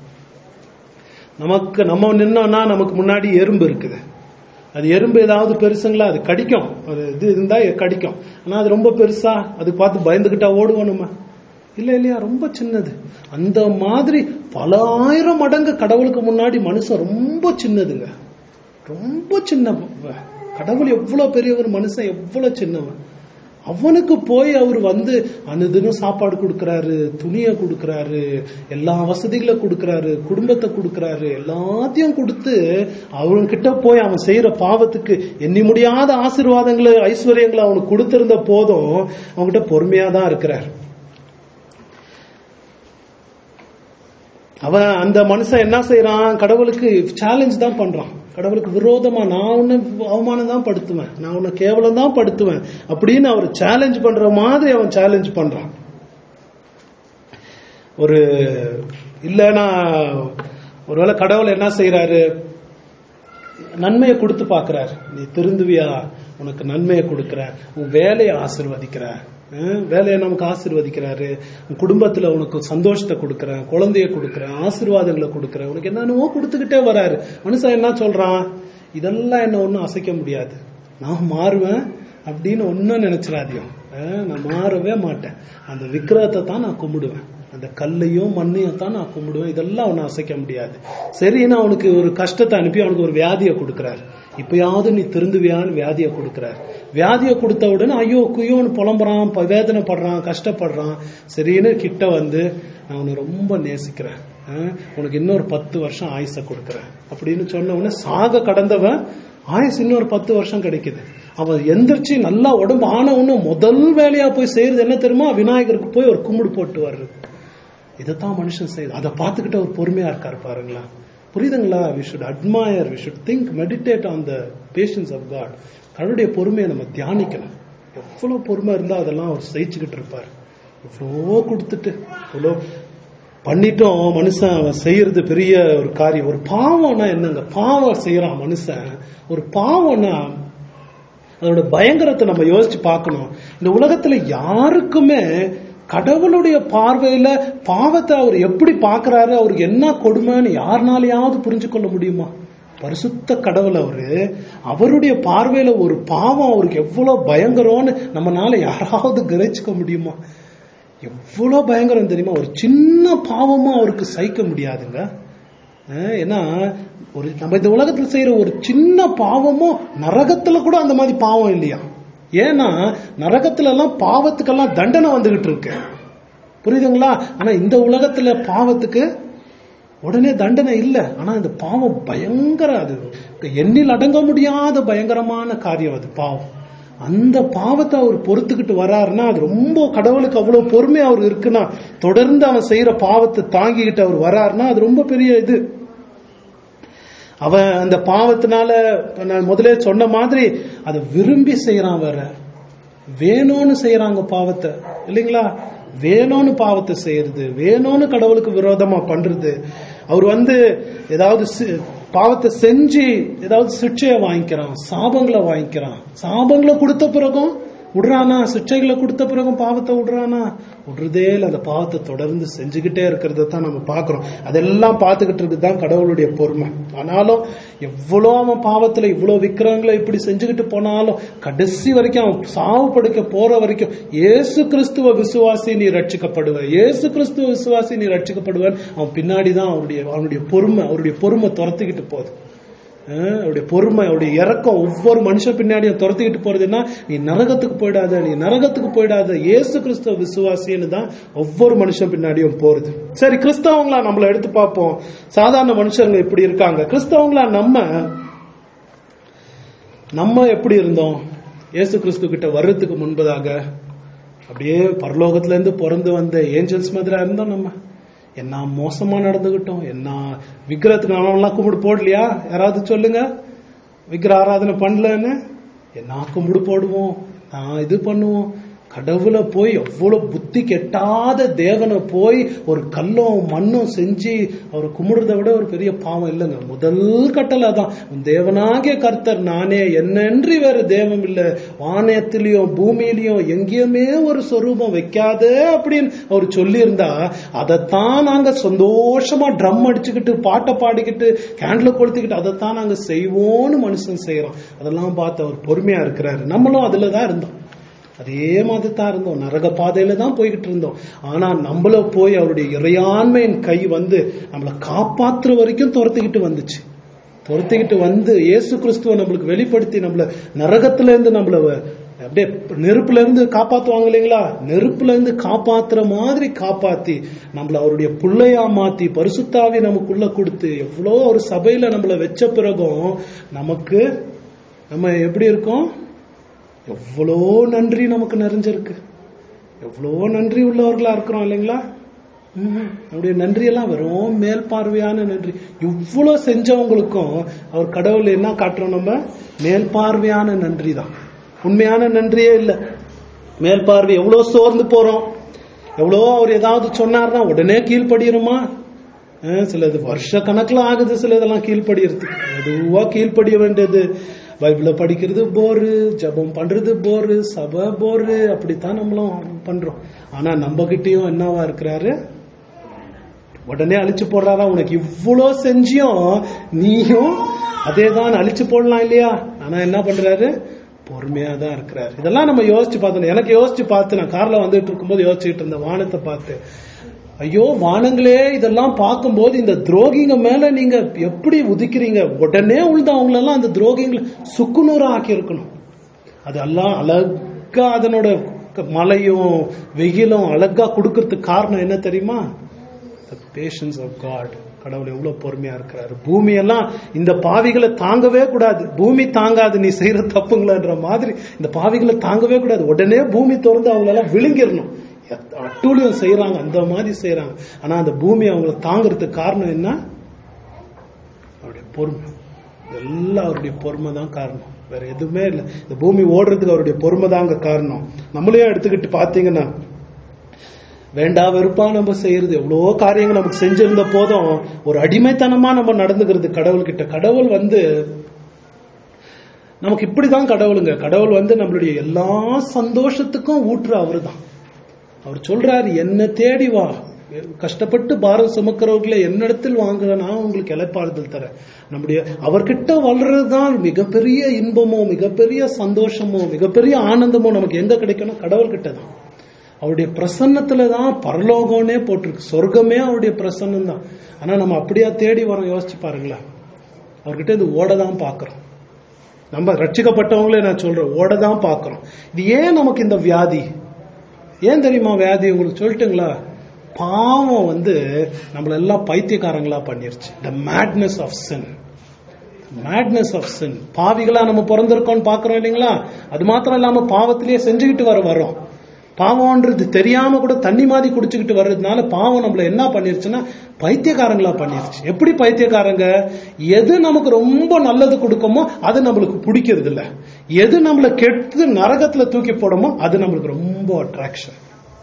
நமக்கு நம்ம நின்னோம்னா நமக்கு முன்னாடி எறும்பு இருக்குது அது எறும்பு ஏதாவது பெருசுங்களா அது கடிக்கும் அது இது இருந்தா கடிக்கும் ஆனா அது ரொம்ப பெருசா அது பார்த்து பயந்துகிட்டா ஓடுவோம் நம்ம இல்ல இல்லையா ரொம்ப சின்னது அந்த மாதிரி பல ஆயிரம் மடங்கு கடவுளுக்கு முன்னாடி மனுஷன் ரொம்ப சின்னதுங்க ரொம்ப சின்னவன் கடவுள் எவ்வளவு பெரியவர் மனுஷன் எவ்வளவு சின்னவன் அவனுக்கு போய் அவர் வந்து அனுதினம் சாப்பாடு கொடுக்கறாரு துணியை கொடுக்கறாரு எல்லா வசதிகளை கொடுக்கறாரு குடும்பத்தை கொடுக்கறாரு எல்லாத்தையும் கொடுத்து அவன்கிட்ட போய் அவன் செய்யற பாவத்துக்கு எண்ணி முடியாத ஆசீர்வாதங்களை ஐஸ்வர்யங்களை அவனுக்கு கொடுத்திருந்த போதும் அவன்கிட்ட பொறுமையா தான் இருக்கிறார் அவன் அந்த மனுஷன் என்ன செய்யறான் கடவுளுக்கு சேலஞ்ச் தான் பண்றான் கடவுளுக்கு விரோதமா நான் உன்னை அவமானம் தான் படுத்துவேன் நான் உன்னை கேவலம் தான் படுத்துவேன் அப்படின்னு அவர் சேலஞ்ச் பண்ற மாதிரி அவன் சேலஞ்ச் பண்றான் ஒரு இல்லைன்னா ஒருவேளை கடவுள் என்ன செய்யறாரு நன்மையை கொடுத்து பார்க்கறாரு நீ திருந்துவியா உனக்கு நன்மையை கொடுக்கிறேன் உன் வேலையை ஆசிர்வதிக்கிறேன் அஹ் வேலையை நமக்கு ஆசிர்வதிக்கிறாரு உன் குடும்பத்துல உனக்கு சந்தோஷத்தை கொடுக்கறேன் குழந்தைய கொடுக்கறேன் ஆசீர்வாதங்களை கொடுக்கறேன் உனக்கு என்னென்னவோ கொடுத்துக்கிட்டே வராரு மனுஷன் என்ன சொல்றான் இதெல்லாம் என்ன ஒண்ணும் அசைக்க முடியாது நான் மாறுவேன் அப்படின்னு ஒன்னும் நினைச்சிடாதியும் அஹ் நான் மாறவே மாட்டேன் அந்த விக்கிரகத்தை தான் நான் கும்பிடுவேன் அந்த கல்லையும் மண்ணையும் தான் நான் கும்பிடுவேன் இதெல்லாம் அவனை அசைக்க முடியாது சரின்னு அவனுக்கு ஒரு கஷ்டத்தை அனுப்பி அவனுக்கு ஒரு வியாதியை கொடுக்கிறார் இப்பயாவது நீ திருந்துவியான்னு வியாதியை கொடுக்கிறார் வியாதியை கொடுத்த உடனே ஐயோ குயோன்னு புலம்புறான் ப- வேதனைப்படுறான் கஷ்டப்படுறான் சரின்னு கிட்ட வந்து நான் உன்னை ரொம்ப நேசிக்கிறேன் அஹ், உனக்கு இன்னொரு பத்து வருஷம் ஆயுசை கொடுக்கிறேன் அப்படின்னு சொன்ன உடனே சாக கடந்தவன் ஆயுஸ் இன்னொரு பத்து வருஷம் கிடைக்குது அவன் எந்திரிச்சு நல்லா உடம்பு ஆன உடனே முதல் வேலையா போய் செய்யறது என்ன தெரியுமா விநாயகருக்கு போய் ஒரு கும்பிடு போட்டு வர்றது இதைத்தான் மனுஷன் செய்யுது அதை பார்த்துக்கிட்டு அவர் பொறுமையா இருக்காரு பாருங்களா புரியுதுங்களா we should admire we should think meditate on the patience of god கடவுளுடைய பொறுமையை நம்ம தியானிக்கணும் எவ்வளவு பொறுமை இருந்தா அதெல்லாம் அவர் ஜெயிச்சுக்கிட்டு இருப்பார் எவ்வளோ கொடுத்துட்டு எவ்வளோ பண்ணிட்டோம் மனுஷன் அவன் செய்யறது பெரிய ஒரு காரியம் ஒரு பாவம்னா என்னங்க பாவம் செய்யறான் மனுஷன் ஒரு பாவம்னா அதோட பயங்கரத்தை நம்ம யோசிச்சு பார்க்கணும் இந்த உலகத்துல யாருக்குமே கடவுளுடைய பார்வையில பாவத்தை அவர் எப்படி பார்க்கறாரு அவருக்கு என்ன கொடுமைன்னு யாருனாலையாவது புரிஞ்சு கொள்ள முடியுமா பரிசுத்த கடவுள் அவரு அவருடைய பார்வையில ஒரு பாவம் அவருக்கு எவ்வளவு பயங்கரம்னு நம்மனால யாராவது கிரகிச்சுக்க முடியுமா எவ்வளவு பயங்கரம் தெரியுமா ஒரு சின்ன பாவமும் அவருக்கு சகிக்க முடியாதுங்க அஹ் ஏன்னா ஒரு நம்ம இந்த உலகத்துல செய்யற ஒரு சின்ன பாவமும் நரகத்துல கூட அந்த மாதிரி பாவம் இல்லையா ஏன்னா நரகத்துல எல்லாம் பாவத்துக்கெல்லாம் தண்டனை வந்துகிட்டு இருக்கு புரியுதுங்களா ஆனா இந்த உலகத்துல பாவத்துக்கு உடனே தண்டனை இல்லை ஆனா இந்த பாவம் பயங்கர அது எண்ணில் அடங்க முடியாத பயங்கரமான காரியம் அது பாவம் அந்த பாவத்தை அவர் பொறுத்துக்கிட்டு வராருன்னா அது ரொம்ப கடவுளுக்கு அவ்வளவு பொறுமை அவர் இருக்குன்னா தொடர்ந்து அவன் செய்யற பாவத்தை தாங்கிக்கிட்டு அவர் வராருன்னா அது ரொம்ப பெரிய இது அவன் அந்த பாவத்தினால நான் முதலே சொன்ன மாதிரி அதை விரும்பி செய்யறான் வேற வேணும்னு செய்யறாங்க பாவத்தை இல்லைங்களா வேணும்னு பாவத்தை செய்யறது வேணும்னு கடவுளுக்கு விரோதமா பண்றது அவர் வந்து ஏதாவது சி- பாவத்தை செஞ்சு ஏதாவது சிக்ஷையை வாங்கிக்கிறான் சாபங்களை வாங்கிக்கிறான் சாபங்களை கொடுத்த பிறகும் விடுறானா சிக்ஷைகளை கொடுத்த பிறகும் பாவத்தை விடுறானா விடுறதே இல்லை அந்த பாவத்தை தொடர்ந்து செஞ்சுக்கிட்டே இருக்கிறத தான் நம்ம பார்க்கிறோம் அதெல்லாம் பார்த்துக்கிட்டு இருக்குது தான் கடவுளுடைய பொறுமை ஆனாலும் எவ்வளோ அவன் பாவத்துல இவ்வளோ விக்கிரங்களை இப்படி செஞ்சுக்கிட்டு போனாலும் கடைசி வரைக்கும் அவன் சாவு படுக்க போற வரைக்கும் இயேசு கிறிஸ்துவ விசுவாசி நீ ரட்சிக்கப்படுவ இயேசு கிறிஸ்துவ விசுவாசி நீ ரட்சிக்கப்படுவன் அவன் பின்னாடி தான் அவருடைய அவனுடைய பொறுமை அவருடைய பொறுமை துரத்திக்கிட்டு போகுது அஹ் அவருடைய பொறுமை அவருடைய இறக்கம் ஒவ்வொரு மனுஷன் பின்னாடியும் துரத்திக்கிட்டு போறதுன்னா நீ நரகத்துக்கு போயிடாத நீ நரகத்துக்கு போயிடாத இயேசு கிறிஸ்தவ விசுவாசின்னு தான் ஒவ்வொரு மனுஷன் பின்னாடியும் போறது சரி கிறிஸ்தவங்களா நம்மள எடுத்து பார்ப்போம் சாதாரண மனுஷங்க இப்படி இருக்காங்க கிறிஸ்தவங்களா நம்ம நம்ம எப்படி இருந்தோம் இயேசு கிறிஸ்து கிட்ட வர்றதுக்கு முன்பதாக அப்படியே பரலோகத்துல இருந்து பிறந்து வந்த ஏஞ்சல்ஸ் மாதிரி இருந்தோம் நம்ம என்ன மோசமா நடந்துகிட்டோம் என்ன விக்கிரத்துக்கு நாமெல்லாம் கும்பிடு போடலையா யாராவது சொல்லுங்க விக்கிர ஆராதனை பண்ணலன்னு என்ன கும்பிடு போடுவோம் நான் இது பண்ணுவோம் கடவுளை போய் எவ்வளவு புத்தி கெட்டாத தேவனை போய் ஒரு கல்லும் மண்ணும் செஞ்சு அவர் கும்பிடுறதை விட ஒரு பெரிய பாவம் இல்லைங்க முதல் கட்டளை தான் உன் தேவனாகிய கர்த்தர் நானே என்னன்றி வேற தெய்வம் இல்லை வானத்திலையும் பூமியிலையும் எங்கேயுமே ஒரு சொரூபம் வைக்காத அப்படின்னு அவர் சொல்லியிருந்தா அதைத்தான் நாங்க சந்தோஷமா ட்ரம் அடிச்சுக்கிட்டு பாட்டை பாடிக்கிட்டு கேண்டில் கொளுத்திக்கிட்டு அதைத்தான் நாங்க செய்வோம்னு மனுஷன் செய்யறோம் அதெல்லாம் பார்த்து அவர் பொறுமையா இருக்கிறாரு நம்மளும் அதுல தான் இருந்தோம் அதே மாதிரி தான் இருந்தோம் நரக பாதையில தான் போய்கிட்டு இருந்தோம் ஆனா நம்மள போய் அவருடைய இறையாண்மையின் கை வந்து நம்மளை காப்பாத்துற வரைக்கும் துரத்திக்கிட்டு வந்துச்சு துரத்திக்கிட்டு வந்து இயேசு கிறிஸ்துவ நம்மளுக்கு வெளிப்படுத்தி நம்மள நரகத்துல இருந்து நம்மள அப்படியே நெருப்புல இருந்து காப்பாத்துவாங்க இல்லைங்களா நெருப்புல இருந்து காப்பாத்துற மாதிரி காப்பாத்தி நம்மள அவருடைய புள்ளையா மாத்தி பரிசுத்தாவி நமக்குள்ள கொடுத்து எவ்வளோ ஒரு சபையில நம்மள வச்ச பிறகும் நமக்கு நம்ம எப்படி இருக்கோம் எவ்வளோ நன்றி நமக்கு நிறைஞ்சிருக்கு எவ்வளோ நன்றி உள்ளவர்களா இருக்கிறோம் இல்லைங்களா ம்ஹும். நம்முடைய நன்றியெல்லாம் வெறும் மேல் பார்வையான நன்றி இவ்வளோ செஞ்சவங்களுக்கும் அவர் கடவுள் என்ன காட்டுறோம் நம்ம மேல் பார்வையான நன்றி தான் உண்மையான நன்றியே இல்லை மேல் பார்வை எவ்வளோ சோர்ந்து போறோம் எவ்வளோ அவர் ஏதாவது சொன்னார்னா உடனே கீழ்ப்படிகிறோமா அஹ் சிலது வருஷ கணக்குல ஆகுது சிலதெல்லாம் கீழ்ப்படியறதுக்கு மெதுவா கீழ்ப்படிய வேண்டியது பைபிளை படிக்கிறது போரு ஜெபம் பண்றது போரு சபை போரு அப்படித்தான் நம்மளும் பண்றோம் ஆனா நம்ம கிட்டயும் என்னவா இருக்கிறாரு உடனே அழிச்சு போடுறாரா உனக்கு இவ்வளோ செஞ்சியும் நீயும் அதே தான் அழிச்சு போடலாம் இல்லையா ஆனா என்ன பண்றாரு பொறுமையா தான் இருக்கிறாரு இதெல்லாம் நம்ம யோசிச்சு பார்த்தோம் எனக்கு யோசிச்சு பார்த்து நான் கார்ல வந்துட்டு இருக்கும்போது யோசிச்சுட்டு இருந்தேன் வானத்தை பார்த்து ஐயோ வானங்களே இதெல்லாம் பார்க்கும்போது இந்த துரோகிங்க மேல நீங்க எப்படி உதிக்கிறீங்க உடனே உழுத அவங்களெல்லாம் அந்த துரோகிங்களை சுக்குநூறா ஆக்கி இருக்கணும் அதெல்லாம் அழகா அதனோட மழையும் வெயிலும் அழகா கொடுக்கறதுக்கு காரணம் என்ன தெரியுமா பேஷன்ஸ் ஆஃப் காட் கடவுள் எவ்வளவு பொறுமையா இருக்கிறாரு பூமி எல்லாம் இந்த பாவிகளை தாங்கவே கூடாது பூமி தாங்காது நீ செய்யற தப்புங்களன்ற மாதிரி இந்த பாவிகளை தாங்கவே கூடாது உடனே பூமி திறந்து அவங்களெல்லாம் விழுங்கிடணும் அட்டூழியம் செய்யறாங்க அந்த மாதிரி செய்யறாங்க ஆனா அந்த பூமி அவங்கள தாங்கிறதுக்கு காரணம் என்ன அவருடைய பொறுமை எல்லாம் அவருடைய பொறுமை தான் காரணம் வேற எதுவுமே இல்லை இந்த பூமி ஓடுறதுக்கு அவருடைய பொறுமை தாங்க காரணம் நம்மளையும் எடுத்துக்கிட்டு பாத்தீங்கன்னா வேண்டா வெறுப்பா நம்ம செய்யறது எவ்வளவோ காரியங்கள் நமக்கு செஞ்சிருந்த போதும் ஒரு அடிமைத்தனமா நம்ம நடந்துக்கிறது கடவுள்கிட்ட கடவுள் வந்து நமக்கு இப்படிதான் கடவுளுங்க கடவுள் வந்து நம்மளுடைய எல்லா சந்தோஷத்துக்கும் ஊற்று அவர்தான் அவர் சொல்றாரு என்ன தேடி வா கஷ்டப்பட்டு பாரம் சுமக்கிறவர்களை என்னிடத்தில் வாங்குற நான் உங்களுக்கு இலைப்பாறுதல் தரேன் நம்முடைய அவர்கிட்ட வளர்றதுதான் மிகப்பெரிய இன்பமோ மிகப்பெரிய சந்தோஷமோ மிகப்பெரிய ஆனந்தமோ நமக்கு எங்க கிடைக்கணும் கடவுள்கிட்ட தான் அவருடைய பிரசன்னத்துல தான் பரலோகம்னே போட்டிருக்கு சொர்க்கமே அவருடைய பிரசன்னம் தான் ஆனா நம்ம அப்படியா தேடி வரோம் யோசிச்சு பாருங்களேன் அவர்கிட்ட இது ஓட தான் பாக்குறோம் நம்ம ரட்சிக்கப்பட்டவங்களே நான் சொல்றேன் ஓட தான் பாக்குறோம் இது ஏன் நமக்கு இந்த வியாதி ஏன் தெரியுமா வியாதி உங்களுக்கு சொல்லட்டுங்களா பாவம் வந்து நம்மள எல்லாம் பைத்தியக்காரங்களா பண்ணிருச்சு the madness of sin madness of sin பாவிகளா நம்ம பிறந்திருக்கோம்னு பாக்குறோம் இல்லைங்களா அது மாத்திரம் இல்லாம பாவத்திலேயே செஞ்சுக்கிட்டு வர வரோம் பாவம்ன்றது தெரியாம கூட தண்ணி மாதிரி குடிச்சுக்கிட்டு வர்றதுனால பாவம் நம்மள என்ன பண்ணிருச்சுன்னா பைத்தியக்காரங்களா பண்ணிருச்சு எப்படி பைத்தியக்காரங்க எது நமக்கு ரொம்ப நல்லது கொடுக்குமோ அது நம்மளுக்கு பிடிக்கிறது இல்ல எது நம்மள கெடுத்து நரகத்துல தூக்கி போடுமோ அது நம்மளுக்கு ரொம்ப அட்ராக்ஷன்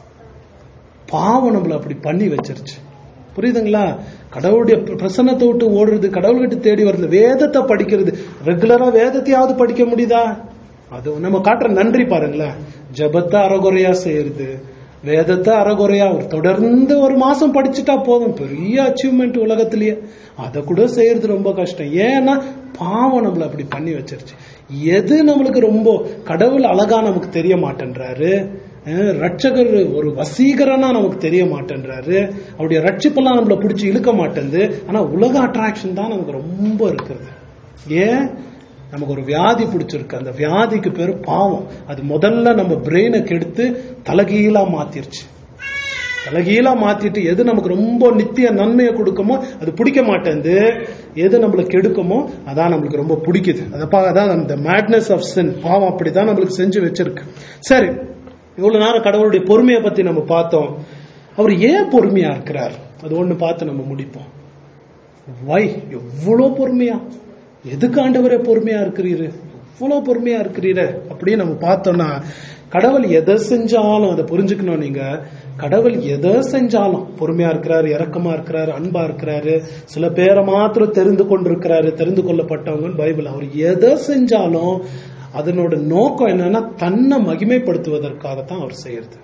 பாவம் நம்மள அப்படி பண்ணி வச்சிருச்சு புரியுதுங்களா கடவுளுடைய பிரசன்னத்தை விட்டு ஓடுறது கடவுள்கிட்ட தேடி வருது வேதத்தை படிக்கிறது ரெகுலரா வேதத்தையாவது படிக்க முடியுதா அது நம்ம காட்டுற நன்றி பாருங்களேன் ஜபத்தை அறகுறையா செய்யறது வேதத்தை அறகுறையா ஒரு தொடர்ந்து ஒரு மாசம் படிச்சுட்டா போதும் பெரிய அச்சீவ்மெண்ட் உலகத்திலேயே அதை கூட செய்யறது ரொம்ப கஷ்டம் ஏன்னா பாவம் நம்மள அப்படி பண்ணி வச்சிருச்சு எது நம்மளுக்கு ரொம்ப கடவுள் அழகா நமக்கு தெரிய மாட்டேன்றாரு அஹ் ரட்சகர் ஒரு வசீகரனா நமக்கு தெரிய மாட்டேன்றாரு அவருடைய ரட்சிப்பெல்லாம் நம்மள பிடிச்சி இழுக்க மாட்டேங்குது ஆனா உலக அட்ராக்ஷன் தான் நமக்கு ரொம்ப இருக்கிறது ஏன் நமக்கு ஒரு வியாதி பிடிச்சிருக்கு அந்த வியாதிக்கு பேரு பாவம் அது முதல்ல நம்ம பிரெயினை கெடுத்து தலகீழா மாத்திருச்சு தலகீழா மாத்திட்டு எது நமக்கு ரொம்ப நித்திய நன்மையை கொடுக்குமோ அது பிடிக்க மாட்டேங்குது எது நம்மளுக்கு கெடுக்குமோ அதான் நம்மளுக்கு ரொம்ப பிடிக்குது அதப்பா அதான் அந்த மேட்னஸ் ஆஃப் சின் பாவம் அப்படிதான் நம்மளுக்கு செஞ்சு வச்சிருக்கு சரி இவ்வளவு நேரம் கடவுளுடைய பொறுமையை பத்தி நம்ம பார்த்தோம் அவர் ஏன் பொறுமையா இருக்கிறார் அது ஒண்ணு பார்த்து நம்ம முடிப்போம் வை எவ்வளவு பொறுமையா எதுக்கு ஆண்டவரே பொறுமையா இருக்கிறீரு எவ்வளவு பொறுமையா இருக்கிறீரு அப்படின்னு நம்ம பார்த்தோம்னா கடவுள் எதை செஞ்சாலும் அதை புரிஞ்சுக்கணும் நீங்க கடவுள் எதை செஞ்சாலும் பொறுமையா இருக்கிறாரு இரக்கமா இருக்கிறாரு அன்பா இருக்கிறாரு சில பேரை மாத்திரம் தெரிந்து கொண்டிருக்கிறாரு தெரிந்து கொள்ளப்பட்டவங்கன்னு பைபிள் அவர் எதை செஞ்சாலும் அதனோட நோக்கம் என்னன்னா தன்னை மகிமைப்படுத்துவதற்காகத்தான் அவர் செய்யறது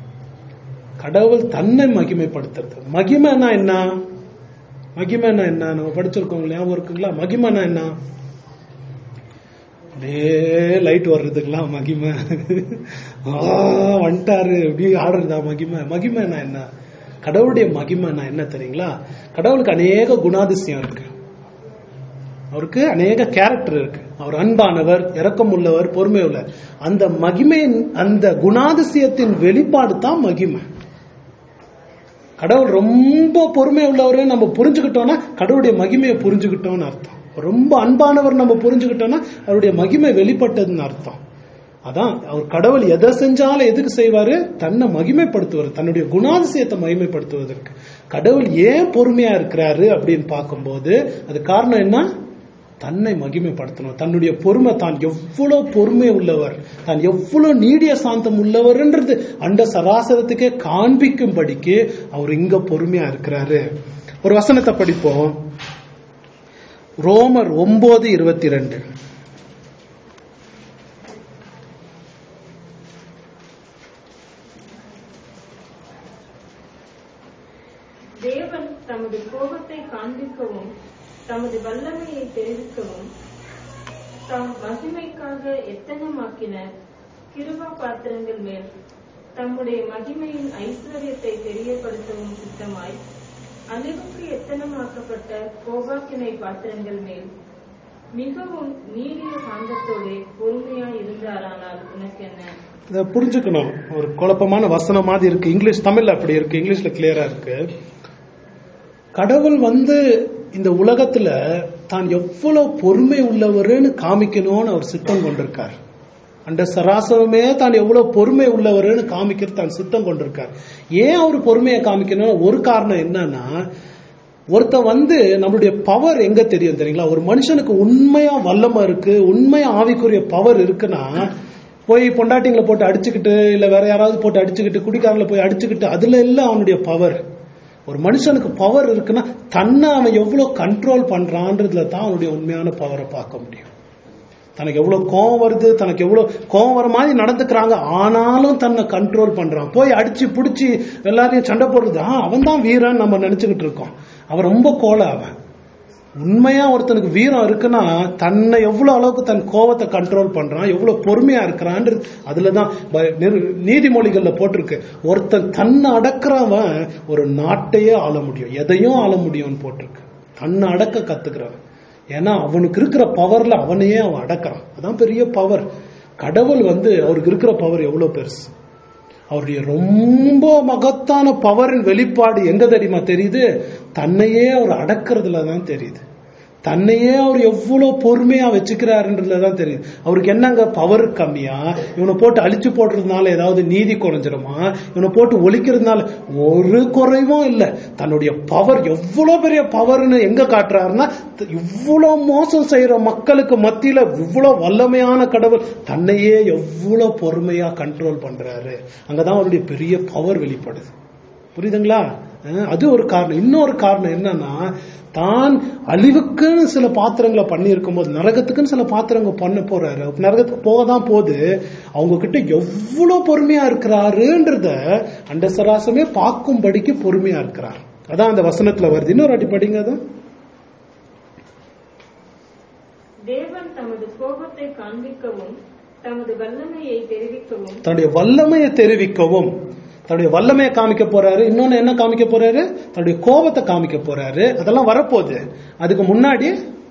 கடவுள் தன்னை மகிமைப்படுத்துறது மகிமைன்னா என்ன மகிமைன்னா என்ன நம்ம படிச்சிருக்கோம் ஞாபகம் இருக்குங்களா மகிமைன்னா என்ன அப்படியே லைட் வர்றதுங்களா மகிமை ஆ வந்துட்டாரு இப்படி ஆடுறதா மகிமை மகிமைன்னா என்ன கடவுளுடைய மகிமைன்னா என்ன தெரியுங்களா கடவுளுக்கு அநேக குணாதிசயம் இருக்கு அவருக்கு அநேக கேரக்டர் இருக்கு அவர் அன்பானவர் இரக்கம் உள்ளவர் பொறுமை உள்ளவர் அந்த மகிமையின் அந்த குணாதிசயத்தின் வெளிப்பாடு தான் மகிமை கடவுள் ரொம்ப பொறுமை உள்ளவர் நம்ம புரிஞ்சுக்கிட்டோம்னா கடவுளுடைய மகிமையை புரிஞ்சுக்கிட்டோம்னு அர்த்தம் ரொம்ப அன்பானவர் நம்ம புரிஞ்சுக்கிட்டோம்னா அவருடைய மகிமை வெளிப்பட்டதுன்னு அர்த்தம் அதான் அவர் கடவுள் எதை செஞ்சாலும் எதுக்கு செய்வாரு தன்னை மகிமைப்படுத்துவார் தன்னுடைய குணாதிசயத்தை மகிமைப்படுத்துவதற்கு கடவுள் ஏன் பொறுமையா இருக்கிறாரு அப்படின்னு பார்க்கும்போது அது காரணம் என்ன தன்னை மகிமைப்படுத்தணும் தன்னுடைய பொறுமை தான் எவ்வளவு பொறுமை உள்ளவர் தான் எவ்வளவு நீடிய சாந்தம் உள்ளவர்ன்றது அந்த சராசரத்துக்கே காண்பிக்கும்படிக்கு அவர் இங்க பொறுமையா இருக்கிறாரு ஒரு வசனத்தை படிப்போம் ரோமர் ஒன்பது இருபத்தி ரெண்டு தேவன் தமது கோபத்தை காண்பிக்கவும் தமது வல்லமையை தெரிவிக்கவும் தாம் மகிமைக்காக எத்தனமாக்கின கிருபா பாத்திரங்கள் மேல் தம்முடைய மகிமையின் ஐஸ்வர்யத்தை தெரியப்படுத்தவும் சித்தமாய் அழிவுக்கு எத்தனமாக்கப்பட்ட கோபாக்கினை பாத்திரங்கள் மேல் மிகவும் நீடிய சாந்தத்தோடு பொறுமையாய் இருந்தாரானால் உனக்கு என்ன இதை புரிஞ்சுக்கணும் ஒரு குழப்பமான வசனம் மாதிரி இருக்கு இங்கிலீஷ் தமிழ்ல அப்படி இருக்கு இங்கிலீஷ்ல கிளியரா இருக்கு கடவுள் வந்து இந்த உலகத்துல தான் எவ்வளவு பொறுமை உள்ளவருன்னு காமிக்கணும்னு அவர் சித்தம் கொண்டிருக்கார் அந்த சராசரமே தான் எவ்வளவு பொறுமை உள்ளவருன்னு காமிக்கிறது தான் சித்தம் கொண்டிருக்கார் ஏன் அவர் பொறுமையை காமிக்கணும் ஒரு காரணம் என்னன்னா ஒருத்தன் வந்து நம்மளுடைய பவர் எங்க தெரியும் தெரியுங்களா ஒரு மனுஷனுக்கு உண்மையா வல்லமை இருக்கு உண்மையா ஆவிக்குரிய பவர் இருக்குன்னா போய் பொண்டாட்டிங்களை போட்டு அடிச்சுக்கிட்டு இல்ல வேற யாராவது போட்டு அடிச்சுக்கிட்டு குடிக்காரங்களை போய் அடிச்சுக்கிட்டு அதுல இல்ல அவனுடைய பவர் ஒரு மனுஷனுக்கு பவர் இருக்குன்னா தன்னை அவன் எவ்வளவு கண்ட்ரோல் பண்றான்றதுல தான் அவனுடைய உண்மையான பவரை பார்க்க முடியும் தனக்கு எவ்வளவு கோவம் வருது தனக்கு எவ்வளவு கோவம் வர மாதிரி நடந்துக்கிறாங்க ஆனாலும் தன்னை கண்ட்ரோல் பண்றான் போய் அடிச்சு புடிச்சு எல்லாரையும் சண்டை போடுறது ஆ அவன் தான் வீரன் நம்ம நினைச்சுக்கிட்டு இருக்கோம் அவன் ரொம்ப கோலை அவன் உண்மையா ஒருத்தனுக்கு வீரம் இருக்குன்னா தன்னை எவ்வளவு அளவுக்கு தன் கோவத்தை கண்ட்ரோல் பண்றான் எவ்வளவு பொறுமையா இருக்கிறான்றது அதுலதான் ப- நிரு- நீதிமொழிகள்ல போட்டிருக்கு ஒருத்தன் தன்னை அடக்குறவன் ஒரு நாட்டையே ஆள முடியும் எதையும் ஆள முடியும்னு போட்டிருக்கு தன்னை அடக்க கத்துக்கிறவன் ஏன்னா அவனுக்கு இருக்கிற பவர்ல அவனையே அவன் அடக்குறான் அதான் பெரிய பவர் கடவுள் வந்து அவருக்கு இருக்கிற பவர் எவ்வளவு பெருசு அவருடைய ரொம்ப மகத்தான பவரின் வெளிப்பாடு எங்க தெரியுமா தெரியுது தன்னையே அவர் அடக்கிறதுல தான் தெரியுது தன்னையே அவர் எவ்வளவு பொறுமையா வச்சுக்கிறாருன்றதுல தான் தெரியுது அவருக்கு என்னங்க பவர் கம்மியா இவனை போட்டு அழிச்சு போடுறதுனால ஏதாவது நீதி குறைஞ்சிருமா இவனை போட்டு ஒழிக்கிறதுனால ஒரு குறைவும் இல்லை தன்னுடைய பவர் எவ்வளவு பெரிய பவர்னு எங்க காட்டுறாருன்னா த- இவ்வளவு மோசம் செய்யற மக்களுக்கு மத்தியில இவ்வளவு வல்லமையான கடவுள் தன்னையே எவ்வளவு பொறுமையா கண்ட்ரோல் பண்றாரு அங்கதான் அவருடைய பெரிய பவர் வெளிப்படுது புரியுதுங்களா அஹ் அது ஒரு காரணம் இன்னொரு காரணம் என்னன்னா தான் அழிவுக்குன்னு சில பாத்திரங்களை பண்ணி இருக்கும்போது நரகத்துக்குன்னு சில பாத்திரங்கள் பண்ண போறாரு நரகத்துக்கு போக தான் போது அவங்க கிட்ட எவ்வளவு பொறுமையா இருக்கிறாருன்றத அந்த சராசமே பார்க்கும்படிக்கு பொறுமையா இருக்கிறார் அதான் அந்த வசனத்துல வருது இன்னொரு வாட்டி படிங்க அதை தேவன் தமது கோபத்தை காண்பிக்கவும் தமது வல்லமையை தெரிவிக்கவும் தன்னுடைய வல்லமையை தெரிவிக்கவும் தன்னுடைய வல்லமையை காமிக்க போறாரு இன்னொன்னு என்ன காமிக்க போறாரு தன்னுடைய கோபத்தை காமிக்க போறாரு அதெல்லாம் வரப்போகுது அதுக்கு முன்னாடி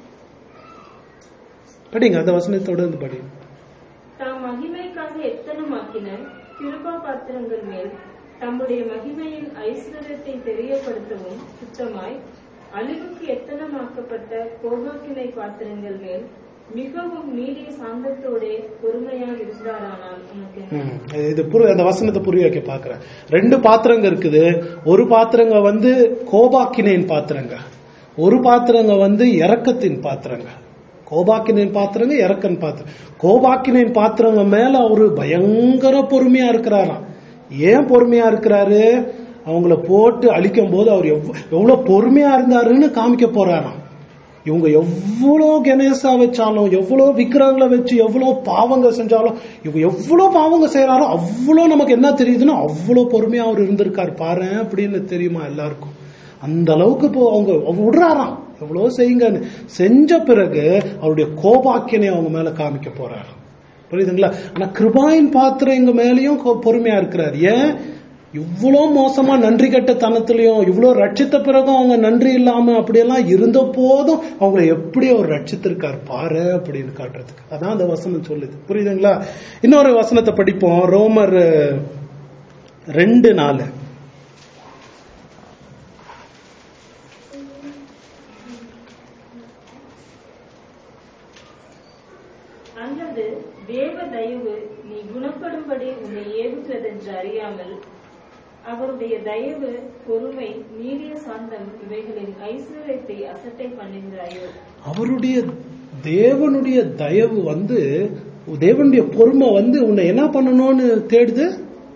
படிங்க அந்த வசனத்தை தொடர்ந்து படி தாம் மகிமைக்காக எத்தனமாக்கின கிருபா பாத்திரங்கள் மேல் தம்முடைய மகிமையின் ஐஸ்வர்யத்தை தெரியப்படுத்தவும் சுத்தமாய் அழிவுக்கு எத்தனமாக்கப்பட்ட கோபாக்கினை பாத்திரங்கள் மேல் மிகவும் நீடிய சாந்தத்தோடே பொறுமையாக இருந்தாரானால் உனக்கு என்ன? ம். இது புரிய அந்த வசனத்தை புரிய வைக்க பாக்குறேன் ரெண்டு பாத்திரங்க இருக்குது ஒரு பாத்திரங்க வந்து கோபாக்கினேன் பாத்திரங்க ஒரு பாத்திரங்க வந்து இரக்கத்தின் பாத்திரங்க கோபாக்கினேன் பாத்திரங்க இரக்கன் பாத்திரம் கோபாக்கினேன் பாத்திரங்க மேல அவரு பயங்கர பொறுமையா இருக்கிறாராம் ஏன் பொறுமையா இருக்கிறாரு அவங்கள போட்டு அழிக்கும் போது அவர் எவ்வ- எவ்வளவு பொறுமையா இருந்தாருன்னு காமிக்க போறாராம் இவங்க எவ்வளோ கணேசா வச்சாலும் எவ்வளோ விக்கிரங்களை வச்சு எவ்வளோ பாவங்க செஞ்சாலும் இவங்க எவ்வளோ பாவங்க செய்யறாரோ அவ்வளோ நமக்கு என்ன தெரியுதுன்னா அவ்வளோ பொறுமையா அவர் இருந்திருக்காரு பாரு அப்படின்னு தெரியுமா எல்லாருக்கும் அந்த அளவுக்கு இப்போ அவங்க அவங்க விடுறாராம் எவ்வளோ செய்யுங்கன்னு செஞ்ச பிறகு அவருடைய கோபாக்கியனை அவங்க மேல காமிக்க போறாரு புரியுதுங்களா ஆனா கிருபாயின் பாத்திரம் எங்க மேலயும் கொ- பொறுமையா இருக்கிறார் ஏன் இவ்வளோ மோசமா நன்றி கெட்ட தனத்திலையும் இவ்வளோ ரட்சித்த பிறகும் அவங்க நன்றி இல்லாம அப்படியெல்லாம் இருந்த போதும் அவங்கள எப்படி அவர் ரட்சித்திருக்கார் பாரு அப்படின்னு காட்டுறதுக்கு அதான் அந்த வசனம் சொல்லுது புரியுதுங்களா இன்னொரு வசனத்தை படிப்போம் ரோமர் அஹ், ரெண்டு நாலு அல்லது தேவ தயவு நீ குணப்படும்படி உன்னை ஏவுகிறதென்று அறியாமல் அவருடைய தயவு பொறுமை நீடிய சாந்தம் இவைகளின் ஐஸ்வர்யத்தை அசட்டை பண்ணுகிறாயோ அவருடைய தேவனுடைய தயவு வந்து தேவனுடைய பொறுமை வந்து உன்னை என்ன பண்ணணும்னு தேடுது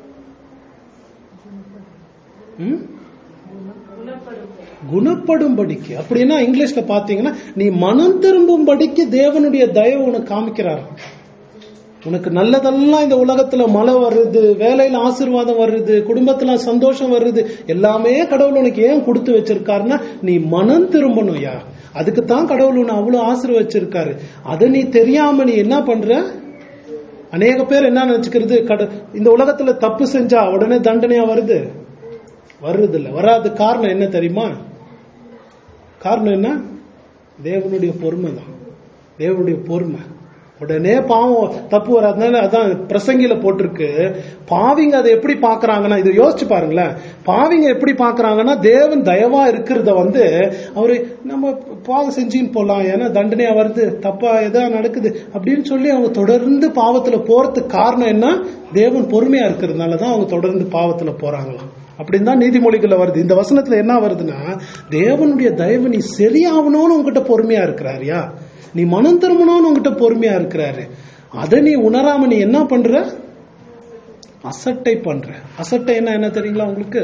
ம் குணப்படும்படி குணப்படும்படிக்கு அப்படின்னா இங்கிலீஷ்ல பாத்தீங்கன்னா நீ மனம் திரும்பும்படிக்கு தேவனுடைய தயவு உனக்கு காமிக்கிறார் உனக்கு நல்லதெல்லாம் இந்த உலகத்துல மழை வருது வேலையில ஆசீர்வாதம் வருது குடும்பத்துல சந்தோஷம் வருது எல்லாமே கடவுள் உனக்கு ஏன் கொடுத்து வச்சிருக்காருன்னா நீ மனம் திரும்பணும் யா அதுக்கு தான் கடவுள் உன்னை அவ்வளவு ஆசீர்வச்சிருக்காரு அதை நீ தெரியாம நீ என்ன பண்ற அநேக பேர் என்ன நினைச்சுக்கிறது கட இந்த உலகத்துல தப்பு செஞ்சா உடனே தண்டனையா வருது வருது இல்ல வராது காரணம் என்ன தெரியுமா காரணம் என்ன தேவனுடைய பொறுமை தான் தேவனுடைய பொறுமை உடனே பாவம் தப்பு வராதனால அதான் பிரசங்கில போட்டிருக்கு பாவிங்க அதை எப்படி பாக்குறாங்கன்னா இது யோசிச்சு பாருங்களேன் பாவிங்க எப்படி பாக்குறாங்கன்னா தேவன் தயவா இருக்கிறத வந்து அவரு நம்ம பாவம் செஞ்சுன்னு போலாம் ஏன்னா தண்டனையா வருது தப்பா எதா நடக்குது அப்படின்னு சொல்லி அவங்க தொடர்ந்து பாவத்துல போறதுக்கு காரணம் என்ன தேவன் பொறுமையா இருக்கிறதுனால தான் அவங்க தொடர்ந்து பாவத்துல போறாங்களாம் அப்படின்னு தான் நீதிமொழிகள்ல வருது இந்த வசனத்துல என்ன வருதுன்னா தேவனுடைய தயவு நீ சரியாகணும்னு உங்ககிட்ட பொறுமையா இருக்கிறாரியா நீ மனம் திரும்பணும்னு உங்ககிட்ட பொறுமையா இருக்கிறாரு அதை நீ உணராம நீ என்ன பண்ற அசட்டை பண்ற அசட்டை என்ன என்ன தெரியுங்களா உங்களுக்கு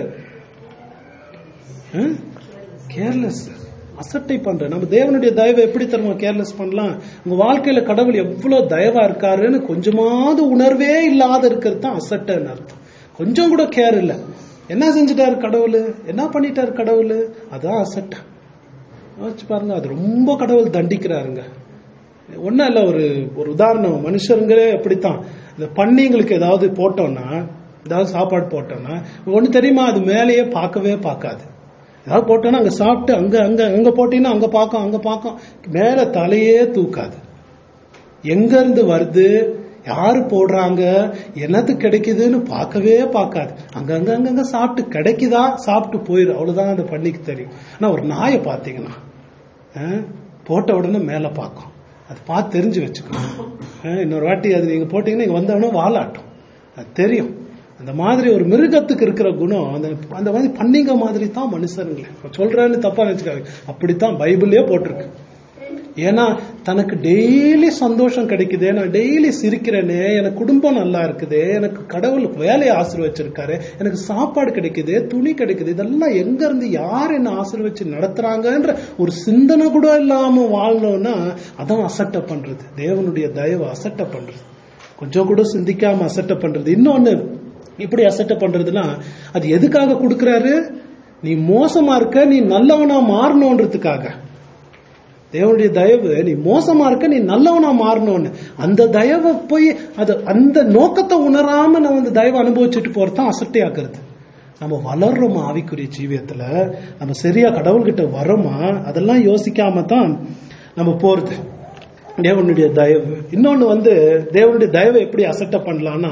கேர்லெஸ் அசட்டை பண்ற நம்ம தேவனுடைய தயவை எப்படி தருமா கேர்லெஸ் பண்ணலாம் உங்க வாழ்க்கையில கடவுள் எவ்வளவு தயவா இருக்காருன்னு கொஞ்சமாவது உணர்வே இல்லாத இருக்கிறது தான் அசட்டைன்னு அர்த்தம் கொஞ்சம் கூட கேர் இல்ல என்ன செஞ்சுட்டாரு கடவுள் என்ன பண்ணிட்டாரு கடவுள் அதான் அசட்டை யோசிச்சு பாருங்க அது ரொம்ப கடவுள் தண்டிக்கிறாருங்க ஒன்றும் இல்லை ஒரு ஒரு உதாரணம் மனுஷருங்களே அப்படித்தான் இந்த பன்னிங்களுக்கு ஏதாவது போட்டோம்னா ஏதாவது சாப்பாடு போட்டோம்னா ஒன்று தெரியுமா அது மேலேயே பார்க்கவே பார்க்காது ஏதாவது போட்டோன்னா அங்கே சாப்பிட்டு அங்கே அங்கே அங்கே போட்டீங்கன்னா அங்கே பார்க்கும் அங்கே பார்க்கும் மேலே தலையே தூக்காது எங்க இருந்து வருது யாரு போடுறாங்க என்னது கிடைக்குதுன்னு பார்க்கவே பார்க்காது அங்கங்க அங்கங்க சாப்பிட்டு கிடைக்குதா சாப்பிட்டு போயிடும் அவ்வளவுதான் அந்த பண்ணிக்கு தெரியும் ஆனா ஒரு நாயை பார்த்தீங்கன்னா அஹ், போட்ட உடனே மேல பார்க்கும் அது பார்த்து தெரிஞ்சு வச்சுக்கணும் அஹ், இன்னொரு வாட்டி அது நீங்க போட்டீங்கன்னா இங்க வந்தவொடனே வாலாட்டும் அது தெரியும் அந்த மாதிரி ஒரு மிருகத்துக்கு இருக்கிற குணம் அந்த அந்த மாதிரி பன்னிங்க மாதிரி தான் மனுஷருங்களே நான் சொல்றேன்னு தப்பா நினைச்சுக்காங்க அப்படித்தான் பைபிள்லயே போட்டிருக்கு ஏன்னா தனக்கு டெய்லி சந்தோஷம் கிடைக்குது நான் டெய்லி சிரிக்கிறேனே எனக்கு குடும்பம் நல்லா இருக்குது எனக்கு கடவுள் வேலையை ஆசீர்வச்சிருக்காரு எனக்கு சாப்பாடு கிடைக்குது துணி கிடைக்குது இதெல்லாம் எங்க இருந்து யார் என்ன ஆசீர்வச்சு நடத்துறாங்கன்ற ஒரு சிந்தனை கூட இல்லாம வாழ்ந்தோம்னா அதான் அசட்டை பண்றது தேவனுடைய தயவு அசட்டை பண்றது கொஞ்சம் கூட சிந்திக்காம அசட்டை பண்றது இன்னொன்னு இப்படி அசட்டை பண்றதுன்னா அது எதுக்காக கொடுக்கறாரு நீ மோசமா இருக்க நீ நல்லவனா மாறணுன்றதுக்காக தேவனுடைய தயவு நீ மோசமா இருக்க நீ நல்லவனா மாறணும்னு அந்த தயவை போய் அது அந்த நோக்கத்தை உணராம நம்ம அந்த தயவை அனுபவிச்சுட்டு போறதுதான் அசட்டையாக்குறது நம்ம வளர்றோமா ஆவிக்குரிய ஜீவியத்துல நம்ம சரியா கடவுள்கிட்ட வரோமா அதெல்லாம் யோசிக்காம தான் நம்ம போறது தேவனுடைய தயவு இன்னொன்னு வந்து தேவனுடைய தயவை எப்படி அசட்டை பண்ணலாம்னா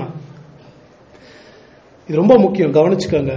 இது ரொம்ப முக்கியம் கவனிச்சுக்கோங்க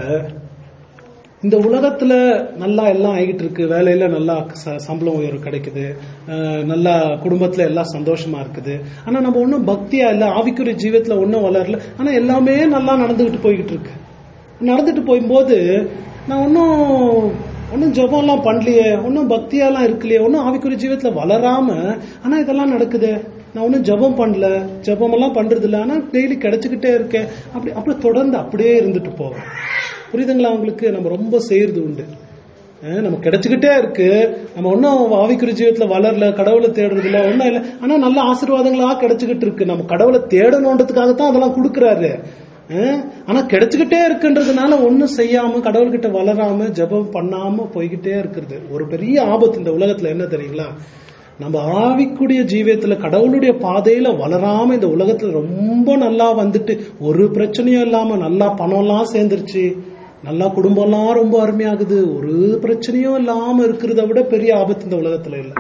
இந்த உலகத்துல நல்லா எல்லாம் ஆகிட்டு இருக்கு வேலையில நல்லா ச- சம்பளம் உயர்வு கிடைக்குது அஹ் நல்லா குடும்பத்துல எல்லாம் சந்தோஷமா இருக்குது ஆனா நம்ம ஒன்றும் பக்தியா இல்ல ஆவிக்குரிய ஜீவியத்துல ஒன்றும் வளரல ஆனா எல்லாமே நல்லா நடந்துகிட்டு போய்கிட்டு இருக்கு நடந்துட்டு போகும்போது நான் ஒன்றும் ஒன்றும் ஜெபம்லாம் பண்ணலையே ஒன்றும் பக்தியாலாம் இருக்கலையே ஒன்றும் ஆவிக்குரிய ஜீவியத்துல வளராம ஆனா இதெல்லாம் நடக்குது நான் ஒன்றும் ஜெபம் பண்ணல ஜெபமெல்லாம் பண்றது இல்லை ஆனா டெய்லி கிடைச்சிக்கிட்டே இருக்கேன் அப்படி அப்படி தொடர்ந்து அப்படியே இருந்துட்டு போவேன் புரியுதுங்களா உங்களுக்கு நம்ம ரொம்ப செய்யறது உண்டு அஹ் நம்ம கிடைச்சுக்கிட்டே இருக்கு நம்ம ஒன்றும் ஆவிக்குரிய ஜீவியத்துல வளரல கடவுளை தேடுறது இல்ல ஒன்றும் இல்லை ஆனா நல்ல ஆசீர்வாதங்களா கிடைச்சுக்கிட்டு இருக்கு நம்ம கடவுளை தேடணுன்றதுக்காகத்தான் அதெல்லாம் கொடுக்குறாரு அஹ் ஆனா கிடைச்சுக்கிட்டே இருக்குன்றதுனால ஒன்றும் செய்யாம கடவுள்கிட்ட வளராம ஜெபம் பண்ணாம போய்கிட்டே இருக்கிறது ஒரு பெரிய ஆபத்து இந்த உலகத்துல என்ன தெரியுங்களா நம்ம ஆவிக்குடைய ஜீவியத்துல கடவுளுடைய பாதையில வளராம இந்த உலகத்துல ரொம்ப நல்லா வந்துட்டு ஒரு பிரச்சனையும் இல்லாம நல்லா பணம்லாம் சேர்ந்துருச்சு நல்லா குடும்பம்லாம் ரொம்ப அருமையாகுது ஒரு பிரச்சனையும் இல்லாம இருக்கிறத விட பெரிய ஆபத்து இந்த உலகத்துல இல்லை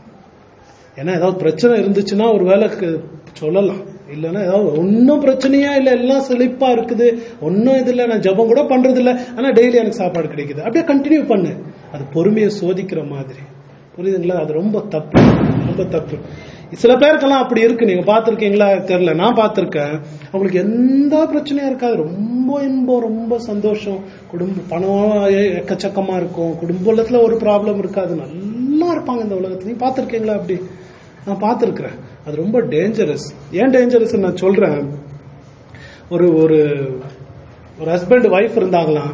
ஏன்னா ஏதாவது பிரச்சனை இருந்துச்சுன்னா ஒரு வேலை சொல்லலாம் இல்லைன்னா ஏதாவது ஒன்றும் பிரச்சனையா இல்லை எல்லாம் செழிப்பா இருக்குது ஒன்றும் இது இல்லை நான் ஜபம் கூட பண்றது இல்லை ஆனா டெய்லி எனக்கு சாப்பாடு கிடைக்குது அப்படியே கண்டினியூ பண்ணு அது பொறுமையை சோதிக்கிற மாதிரி புரியுதுங்களா அது ரொம்ப தப்பு ரொம்ப தப்பு சில பேருக்கெல்லாம் அப்படி இருக்கு நீங்க பார்த்திருக்கீங்களா தெரியல நான் பார்த்திருக்கேன் அவங்களுக்கு எந்த பிரச்சனையும் இருக்காது ரொம்ப இன்பம் ரொம்ப சந்தோஷம் குடும்ப பணம் எ- எக்கச்சக்கமா இருக்கும் குடும்பத்துல ஒரு ப்ராப்ளம் இருக்காது நல்லா இருப்பாங்க இந்த உலகத்துல நீங்க பார்த்திருக்கீங்களா அப்படி நான் பார்த்திருக்கிறேன் அது ரொம்ப டேஞ்சரஸ் ஏன் டேஞ்சரஸ் நான் சொல்றேன் ஒரு ஒரு ஒரு ஹஸ்பண்ட் ஒய்ஃப் இருந்தாங்களாம்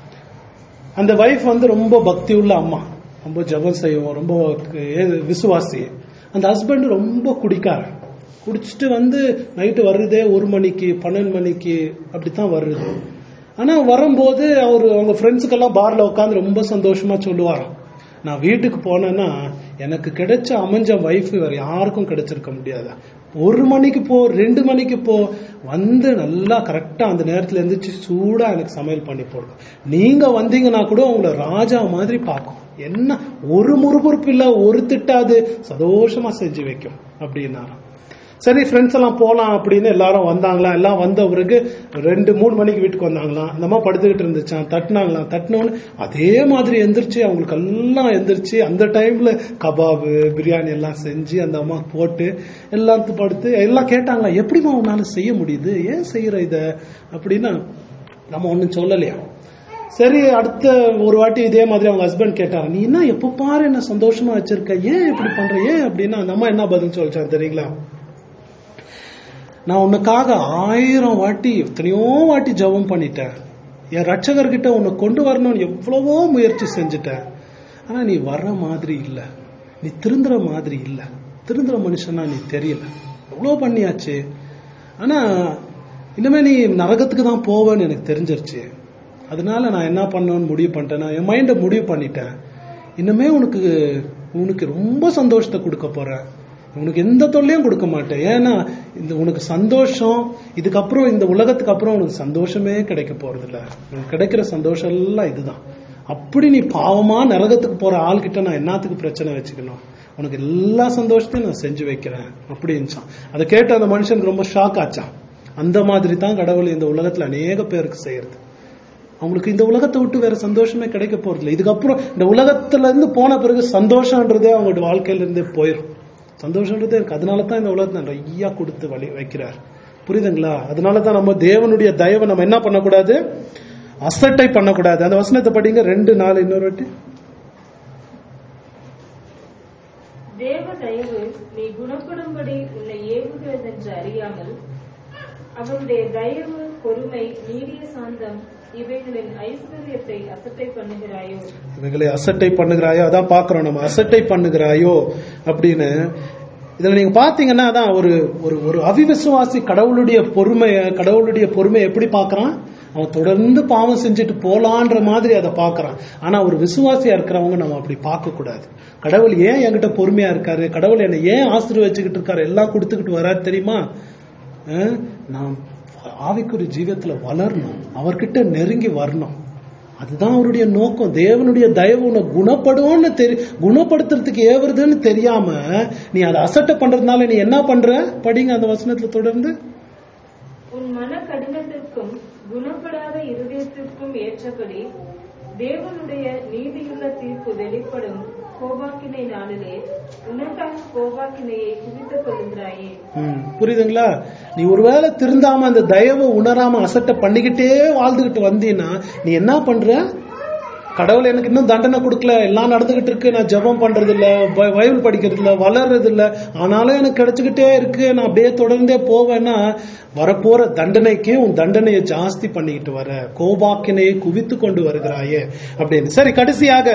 அந்த ஒய்ஃப் வந்து ரொம்ப பக்தி உள்ள அம்மா ரொம்ப ஜெபம் செய்வோம் ரொம்ப ஏ- விசுவாசி அந்த ஹஸ்பண்ட் ரொம்ப குடிக்காரன் குடிச்சிட்டு வந்து நைட்டு வர்றதே ஒரு மணிக்கு பன்னெண்டு மணிக்கு அப்படித்தான் வருது ஆனா வரும்போது அவர் அவங்க ஃப்ரெண்ட்ஸுக்கெல்லாம் பார்ல உட்காந்து ரொம்ப சந்தோஷமா சொல்லுவாராம் நான் வீட்டுக்கு போனேன்னா எனக்கு கிடைச்ச அமைஞ்ச வைஃப் வேற யாருக்கும் கிடைச்சிருக்க முடியாது ஒரு மணிக்கு போ ரெண்டு மணிக்கு போ வந்து நல்லா கரெக்டா அந்த நேரத்துல எந்திரிச்சு சூடா எனக்கு சமையல் பண்ணி போடும் நீங்க வந்தீங்கன்னா கூட உங்களை ராஜா மாதிரி பார்க்கும் என்ன ஒரு முறுமுறுப்பு இல்ல ஒரு திட்டாது சந்தோஷமா செஞ்சு வைக்கும் அப்படின்னாராம் சரி ஃப்ரெண்ட்ஸ் எல்லாம் போலாம் அப்படின்னு எல்லாரும் வந்தாங்களாம் எல்லாம் வந்த பிறகு ரெண்டு மூணு மணிக்கு வீட்டுக்கு வந்தாங்களாம் அந்த அம்மா படுத்துக்கிட்டு இருந்துச்சான் தட்டினாங்களாம் தட்டினோன்னு அதே மாதிரி எந்திரிச்சு அவங்களுக்கு எல்லாம் எந்திரிச்சு அந்த டைம்ல கபாபு பிரியாணி எல்லாம் செஞ்சு அந்த அம்மா போட்டு எல்லாத்துக்கும் படுத்து எல்லாம் கேட்டாங்களா எப்படிம்மா உன்னால செய்ய முடியுது ஏன் செய்யற இத அப்படின்னா நம்ம ஒண்ணும் சொல்லலையா சரி அடுத்த ஒரு வாட்டி இதே மாதிரி அவங்க ஹஸ்பண்ட் கேட்டாங்க நீ என்ன எப்ப பாரு என்ன சந்தோஷமா வச்சிருக்க ஏன் இப்படி பண்ற ஏன் அப்படின்னா அந்த அம்மா என்ன பதில் சொல்லிச்சாங்க தெரியுங்களா நான் உனக்காக ஆயிரம் வாட்டி எத்தனையோ வாட்டி ஜெபம் பண்ணிட்டேன் என் ரட்சகர்கிட்ட உன்னை கொண்டு வரணும்னு எவ்வளவோ முயற்சி செஞ்சுட்டேன் ஆனா நீ வர்ற மாதிரி இல்ல நீ திருந்துற மாதிரி இல்ல திருந்துற மனுஷனா நீ தெரியல எவ்வளவு பண்ணியாச்சு ஆனா இனிமே நீ நரகத்துக்கு தான் போவேன்னு எனக்கு தெரிஞ்சிருச்சு அதனால நான் என்ன பண்ணணும்னு முடிவு பண்ணிட்டேன் என் மைண்டை முடிவு பண்ணிட்டேன் இனிமே உனக்கு உனக்கு ரொம்ப சந்தோஷத்தை கொடுக்க போறேன் உனக்கு எந்த தொல்லையும் கொடுக்க மாட்டேன் ஏன்னா இந்த உனக்கு சந்தோஷம் இதுக்கப்புறம் இந்த உலகத்துக்கு அப்புறம் உனக்கு சந்தோஷமே கிடைக்க போறது இல்ல உனக்கு கிடைக்கிற சந்தோஷம் எல்லாம் இதுதான் அப்படி நீ பாவமா நரகத்துக்கு போற ஆள்கிட்ட நான் என்னத்துக்கு பிரச்சனை வச்சுக்கணும் உனக்கு எல்லா சந்தோஷத்தையும் நான் செஞ்சு வைக்கிறேன் அப்படின்னுச்சான் அதை கேட்டு அந்த மனுஷனுக்கு ரொம்ப ஷாக் ஆச்சான் அந்த மாதிரி தான் கடவுள் இந்த உலகத்துல அநேக பேருக்கு செய்யறது அவங்களுக்கு இந்த உலகத்தை விட்டு வேற சந்தோஷமே கிடைக்க போறது இல்லை இதுக்கப்புறம் இந்த உலகத்துல இருந்து போன பிறகு சந்தோஷம்ன்றதே அவங்களோட வாழ்க்கையில இருந்தே போயிடும் சந்தோஷம்ன்றதே இருக்கு அதனால தான் இந்த உலகத்தை நிறைய கொடுத்து வழி வைக்கிறார் புரியுதுங்களா அதனால தான் நம்ம தேவனுடைய தயவை நம்ம என்ன பண்ணக்கூடாது அசட்டை பண்ணக்கூடாது அந்த வசனத்தை படிங்க ரெண்டு நாள் இன்னொரு வாட்டி தேவ தயவு நீ குணப்படும்படி உன்னை ஏவுகிறதென்று அறியாமல் அவருடைய தயவு பொறுமை நீடிய சாந்தம் இவைகளின் ஐஸ்வர்யத்தை அசட்டை பண்ணுகிறாயோ இவைகளை அசட்டை பண்ணுகிறாயோ அதான் பாக்குறோம் நம்ம அசட்டை பண்ணுகிறாயோ அப்படின்னு இதுல நீங்க பாத்தீங்கன்னா அதான் ஒரு ஒரு ஒரு அவிவிசுவாசி கடவுளுடைய பொறுமைய கடவுளுடைய பொறுமை எப்படி பார்க்கறான் அவன் தொடர்ந்து பாவம் செஞ்சுட்டு போலான்ற மாதிரி அதை பார்க்கறான் ஆனா ஒரு விசுவாசியா இருக்கிறவங்க நம்ம அப்படி பார்க்க கூடாது கடவுள் ஏன் என்கிட்ட பொறுமையா இருக்காரு கடவுள் என்னை ஏன் ஆசீர்வச்சுக்கிட்டு இருக்காரு எல்லாம் கொடுத்துக்கிட்டு வராரு தெரியுமா அஹ், நான் ஆவிக்குரிய ஜீவத்துல வளரணும் அவர்கிட்ட நெருங்கி வரணும் அதுதான் அவருடைய நோக்கம் தேவனுடைய தயவு உன்னை குணப்படும்னு தெரி குணப்படுத்துறதுக்கு ஏவுறதுன்னு தெரியாம நீ அதை அசட்டை பண்றதுனால நீ என்ன பண்ற படிங்க அந்த வசனத்துல தொடர்ந்து உன் மன கடினத்திற்கும் குணப்படாத இருதயத்திற்கும் ஏற்றபடி தேவனுடைய நீதியுள்ள தீர்ப்பு வெளிப்படும் கோபாக்கினை நாளிலே உனக்கான கோபாக்கினையை குவித்துக் கொள்கிறாயே ம், புரியுதுங்களா நீ ஒருவேளை திருந்தாம அந்த தயவை உணராம அசட்டை பண்ணிக்கிட்டே வாழ்ந்துகிட்டு வந்தீன்னா நீ என்ன பண்ற கடவுள் எனக்கு இன்னும் தண்டனை கொடுக்கல எல்லாம் நடந்துகிட்டு இருக்கு நான் ஜெபம் பண்றது இல்ல பை- பைபிள் படிக்கிறது இல்ல வளர்றது இல்ல ஆனாலும் எனக்கு கிடைச்சுக்கிட்டே இருக்கு நான் அப்படியே தொடர்ந்தே போவேன்னா வரப்போற தண்டனைக்கு உன் தண்டனையை ஜாஸ்தி பண்ணிக்கிட்டு வர கோபாக்கினையை குவித்து கொண்டு வருகிறாயே அப்படின்னு சரி கடைசியாக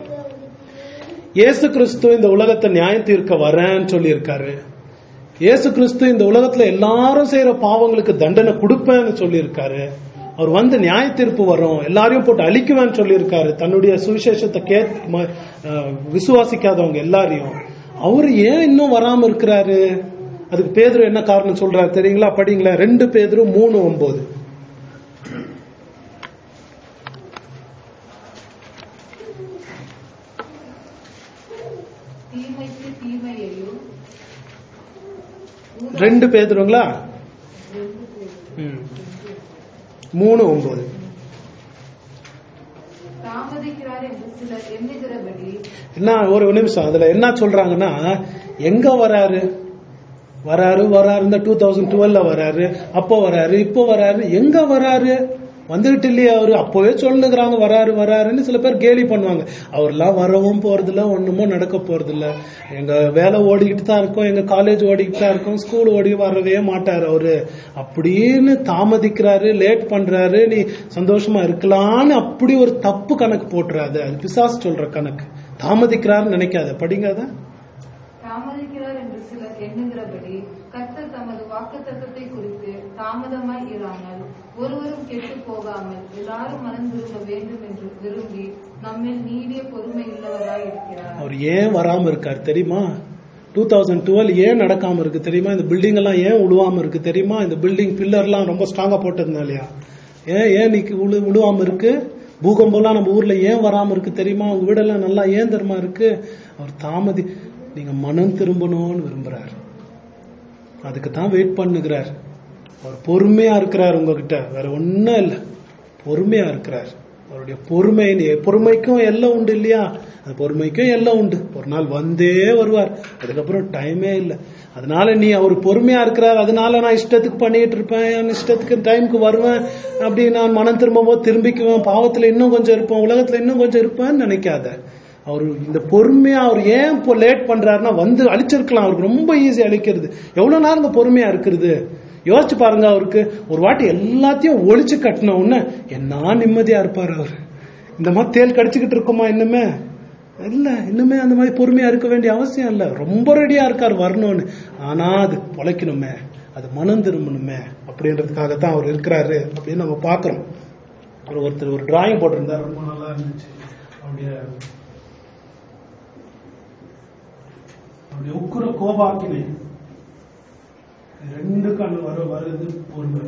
இயேசு கிறிஸ்து இந்த உலகத்தை நியாயம் தீர்க்க வரேன்னு சொல்லியிருக்காரு இயேசு கிறிஸ்து இந்த உலகத்துல எல்லாரும் செய்யற பாவங்களுக்கு தண்டனை கொடுப்பேன்னு சொல்லியிருக்காரு அவர் வந்து நியாய தீர்ப்பு வரும் எல்லாரையும் போட்டு அழிக்குவேன்னு சொல்லியிருக்காரு தன்னுடைய சுவிசேஷத்தை கே ம- அஹ் விசுவாசிக்காதவங்க எல்லாரையும் அவர் ஏன் இன்னும் வராம இருக்கிறாரு அதுக்கு பேதுரு என்ன காரணம் சொல்றாரு தெரியுங்களா படிங்களா ரெண்டு பேதுரு மூணு ஒன்பது தீமைக்கு தீமையையும் ரெண்டு பேதுருங்களா ம். மூணு ஒன்பது தாமதிக்கிறார் என்று சிலர் எண்ணுகிறபடி என்ன ஒரு நிமிஷம் அதுல என்ன சொல்றாங்கன்னா எங்க வராரு வராரு வராரு இந்த டூ தௌசண்ட் டுவெல்ல வராரு அப்போ வராரு இப்போ வராரு எங்க வராரு வந்துகிட்டு இல்லையா அவரு அப்பவே சொல்லுங்கிறாங்க வராரு வராருன்னு சில பேர் கேலி பண்ணுவாங்க அவர்லாம் வரவும் போறதில்ல ஒண்ணுமோ நடக்க போறதில்ல எங்க வேலை ஓடிக்கிட்டு தான் இருக்கோம் எங்க காலேஜ் ஓடிக்கிட்டு தான் இருக்கோம் ஸ்கூல் ஓடி வரவே மாட்டாரு அவரு அப்படின்னு தாமதிக்கிறாரு லேட் பண்றாரு நீ சந்தோஷமா இருக்கலாம்னு அப்படி ஒரு தப்பு கணக்கு போட்டுறாது அது பிசாசு சொல்ற கணக்கு தாமதிக்கிறாருன்னு நினைக்காத படிங்க அதை தாமதிக்கிறார் என்று சிலர் எண்ணுகிறபடி கர்த்தர் தமது வாக்குத்தத்தத்தை குறித்து தாமதமாய் இராமல் ஒருவரும் கெட்டு போகாமல் எல்லாரும் மனம் திரும்ப வேண்டும் என்று விரும்பி நம்மில் நீடிய பொறுமை உள்ளவராய் இருக்கிறார் அவர் ஏன் வராம இருக்கார் தெரியுமா டூ தௌசண்ட் டுவெல் ஏன் நடக்காம இருக்கு தெரியுமா இந்த பில்டிங் எல்லாம் ஏன் உழுவாம இருக்கு தெரியுமா இந்த பில்டிங் பில்லர்லாம் ரொம்ப ஸ்ட்ராங்கா போட்டதுனாலயா ஏன் ஏன் நீக்கு உழு உழுவாம இருக்கு பூகம்பம்லாம் நம்ம ஊர்ல ஏன் வராம இருக்கு தெரியுமா உங்க வீடெல்லாம் நல்லா ஏன் தெரியுமா இருக்கு அவர் தாமதி நீங்க மனம் திரும்பணும்னு விரும்புறாரு அதுக்கு தான் வெயிட் பண்ணுகிறார் அவர் பொறுமையா இருக்கிறார் உங்ககிட்ட வேற ஒண்ணும் இல்ல பொறுமையா இருக்கிறார் அவருடைய பொறுமை பொறுமைக்கும் எல்லாம் உண்டு இல்லையா அந்த பொறுமைக்கும் எல்லாம் உண்டு ஒரு நாள் வந்தே வருவார் அதுக்கப்புறம் டைமே இல்லை அதனால நீ அவர் பொறுமையா இருக்கிறார் அதனால நான் இஷ்டத்துக்கு பண்ணிட்டு இருப்பேன் என் இஷ்டத்துக்கு டைமுக்கு வருவேன் அப்படி நான் மனம் திரும்பவோ திரும்பிக்குவேன் பாவத்துல இன்னும் கொஞ்சம் இருப்பேன் உலகத்துல இன்னும் கொஞ்சம் இருப்பேன்னு நினைக்காத அவர் இந்த பொறுமையா அவர் ஏன் இப்போ லேட் பண்றாருன்னா வந்து அழிச்சிருக்கலாம் அவருக்கு ரொம்ப ஈஸி அழிக்கிறது எவ்வளவு நேரம் இந்த பொறுமையா இருக்கிறது யோசிச்சு பாருங்க அவருக்கு ஒரு வாட்டி எல்லாத்தையும் ஒழிச்சு கட்டின உடனே என்ன நிம்மதியா இருப்பார் அவர் இந்த மாதிரி தேல் கடிச்சுக்கிட்டு இருக்குமா இன்னுமே இல்ல இன்னுமே அந்த மாதிரி பொறுமையா இருக்க வேண்டிய அவசியம் இல்ல ரொம்ப ரெடியா இருக்கார் வரணும்னு ஆனா அது பொழைக்கணுமே அது மனம் திரும்பணுமே அப்படின்றதுக்காகத்தான் அவர் இருக்கிறாரு அப்படின்னு நம்ம பாக்குறோம் ஒரு ஒருத்தர் ஒரு டிராயிங் போட்டிருந்தார் ரொம்ப நல்லா இருந்துச்சு அவருடைய அவருடைய உக்குர கோபாக்கினை ரெண்டு கண் வர வருது பொறுமை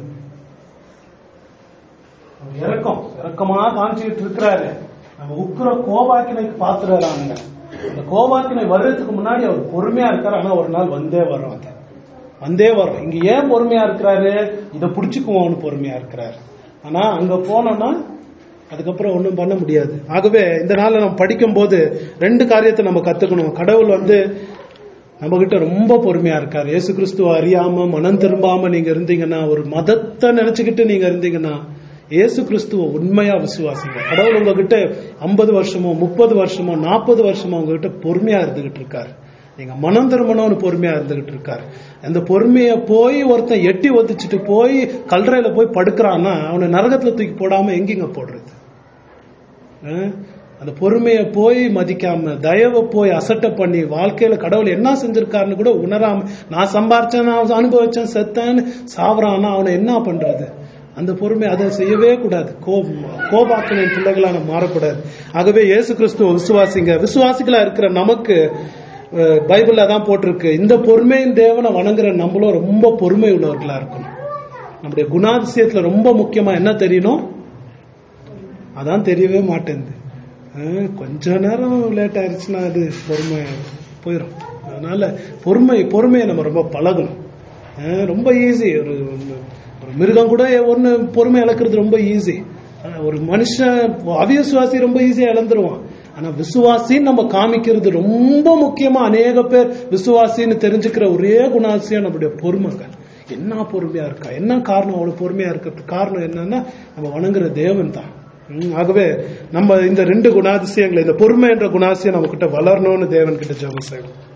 அவர் இறக்கம் இறக்கமா காமிச்சுக்கிட்டு இருக்கிறாரு நம்ம உக்குர கோபாக்கினைக்கு பாத்துறாங்க அந்த கோபாக்கினை வர்றதுக்கு முன்னாடி அவர் பொறுமையா இருக்காரு ஆனா ஒரு நாள் வந்தே வரும் அது வந்தே வரும் இங்க ஏன் பொறுமையா இருக்கிறாரு இதை புடிச்சுக்குவோம்னு பொறுமையா இருக்கிறாரு ஆனா அங்க போனோம்னா அதுக்கப்புறம் ஒண்ணும் பண்ண முடியாது ஆகவே இந்த நாள்ல நம்ம படிக்கும் போது ரெண்டு காரியத்தை நம்ம கத்துக்கணும் கடவுள் வந்து நம்ம கிட்ட ரொம்ப பொறுமையா இருக்காரு இயேசு கிறிஸ்துவ அறியாம மனம் திரும்பாம நீங்க இருந்தீங்கன்னா ஒரு மதத்தை நினைச்சுக்கிட்டு நீங்க இருந்தீங்கன்னா இயேசு கிறிஸ்துவ உண்மையா விசுவாசிங்க கடவுள் உங்ககிட்ட ஐம்பது வருஷமோ முப்பது வருஷமோ நாற்பது வருஷமோ உங்ககிட்ட பொறுமையா இருந்துகிட்டு இருக்காரு நீங்க மனம் திரும்பணும்னு பொறுமையா இருந்துகிட்டு இருக்காரு அந்த பொறுமைய போய் ஒருத்தன் எட்டி ஒதிச்சுட்டு போய் கல்றையில போய் படுக்கிறான்னா அவனை நரகத்துல தூக்கி போடாம எங்கெங்க போடுறது அஹ்? அந்த பொறுமையை போய் மதிக்காம தயவை போய் அசட்டை பண்ணி வாழ்க்கையில கடவுள் என்ன செஞ்சிருக்காருன்னு கூட உணராம நான் சம்பாரிச்சேன் நான் அனுபவிச்சேன் செத்தேன்னு சாவறான்னா அவனை என்ன பண்றது அந்த பொறுமை அதை செய்யவே கூடாது கோபாக்கினின் பிள்ளைகளா நம்ம மாறக்கூடாது ஆகவே இயேசு கிறிஸ்துவ விசுவாசிங்க விசுவாசிகளா இருக்கிற நமக்கு அஹ், பைபிள்ல தான் போட்டிருக்கு இந்த பொறுமையின் தேவனை வணங்குற நம்மளும் ரொம்ப பொறுமை உள்ளவர்களா இருக்கணும் நம்முடைய குணாதிசயத்துல ரொம்ப முக்கியமா என்ன தெரியணும் அதான் தெரியவே மாட்டேங்குது அஹ், கொஞ்ச நேரம் லேட் ஆயிடுச்சுன்னா அது பொறுமை போயிடும் அதனால பொறுமை பொறுமையை நம்ம ரொம்ப பழகணும் அஹ், ரொம்ப ஈஸி ஒரு ஒரு மிருகம் கூட ஒண்ணு பொறுமை இழக்கிறது ரொம்ப ஈஸி ஒரு மனுஷன் அவிசுவாசி ரொம்ப ஈஸியா இழந்துருவான் ஆனா விசுவாசின்னு நம்ம காமிக்கிறது ரொம்ப முக்கியமா அநேக பேர் விசுவாசின்னு தெரிஞ்சுக்கிற ஒரே குணாதிசயம் நம்மளுடைய பொறுமைகள் என்ன பொறுமையா இருக்கா என்ன காரணம் அவ்வளவு பொறுமையா இருக்கிறதுக்கு காரணம் என்னன்னா நம்ம வணங்குற தேவன் தான் ம், ஆகவே நம்ம இந்த ரெண்டு குணாதிசயங்களை இந்த பொறுமை என்ற குணாதிசயம் நம்ம கிட்ட வளரணும்னு தேவன் கிட்ட ஜெபம் செய்யணும்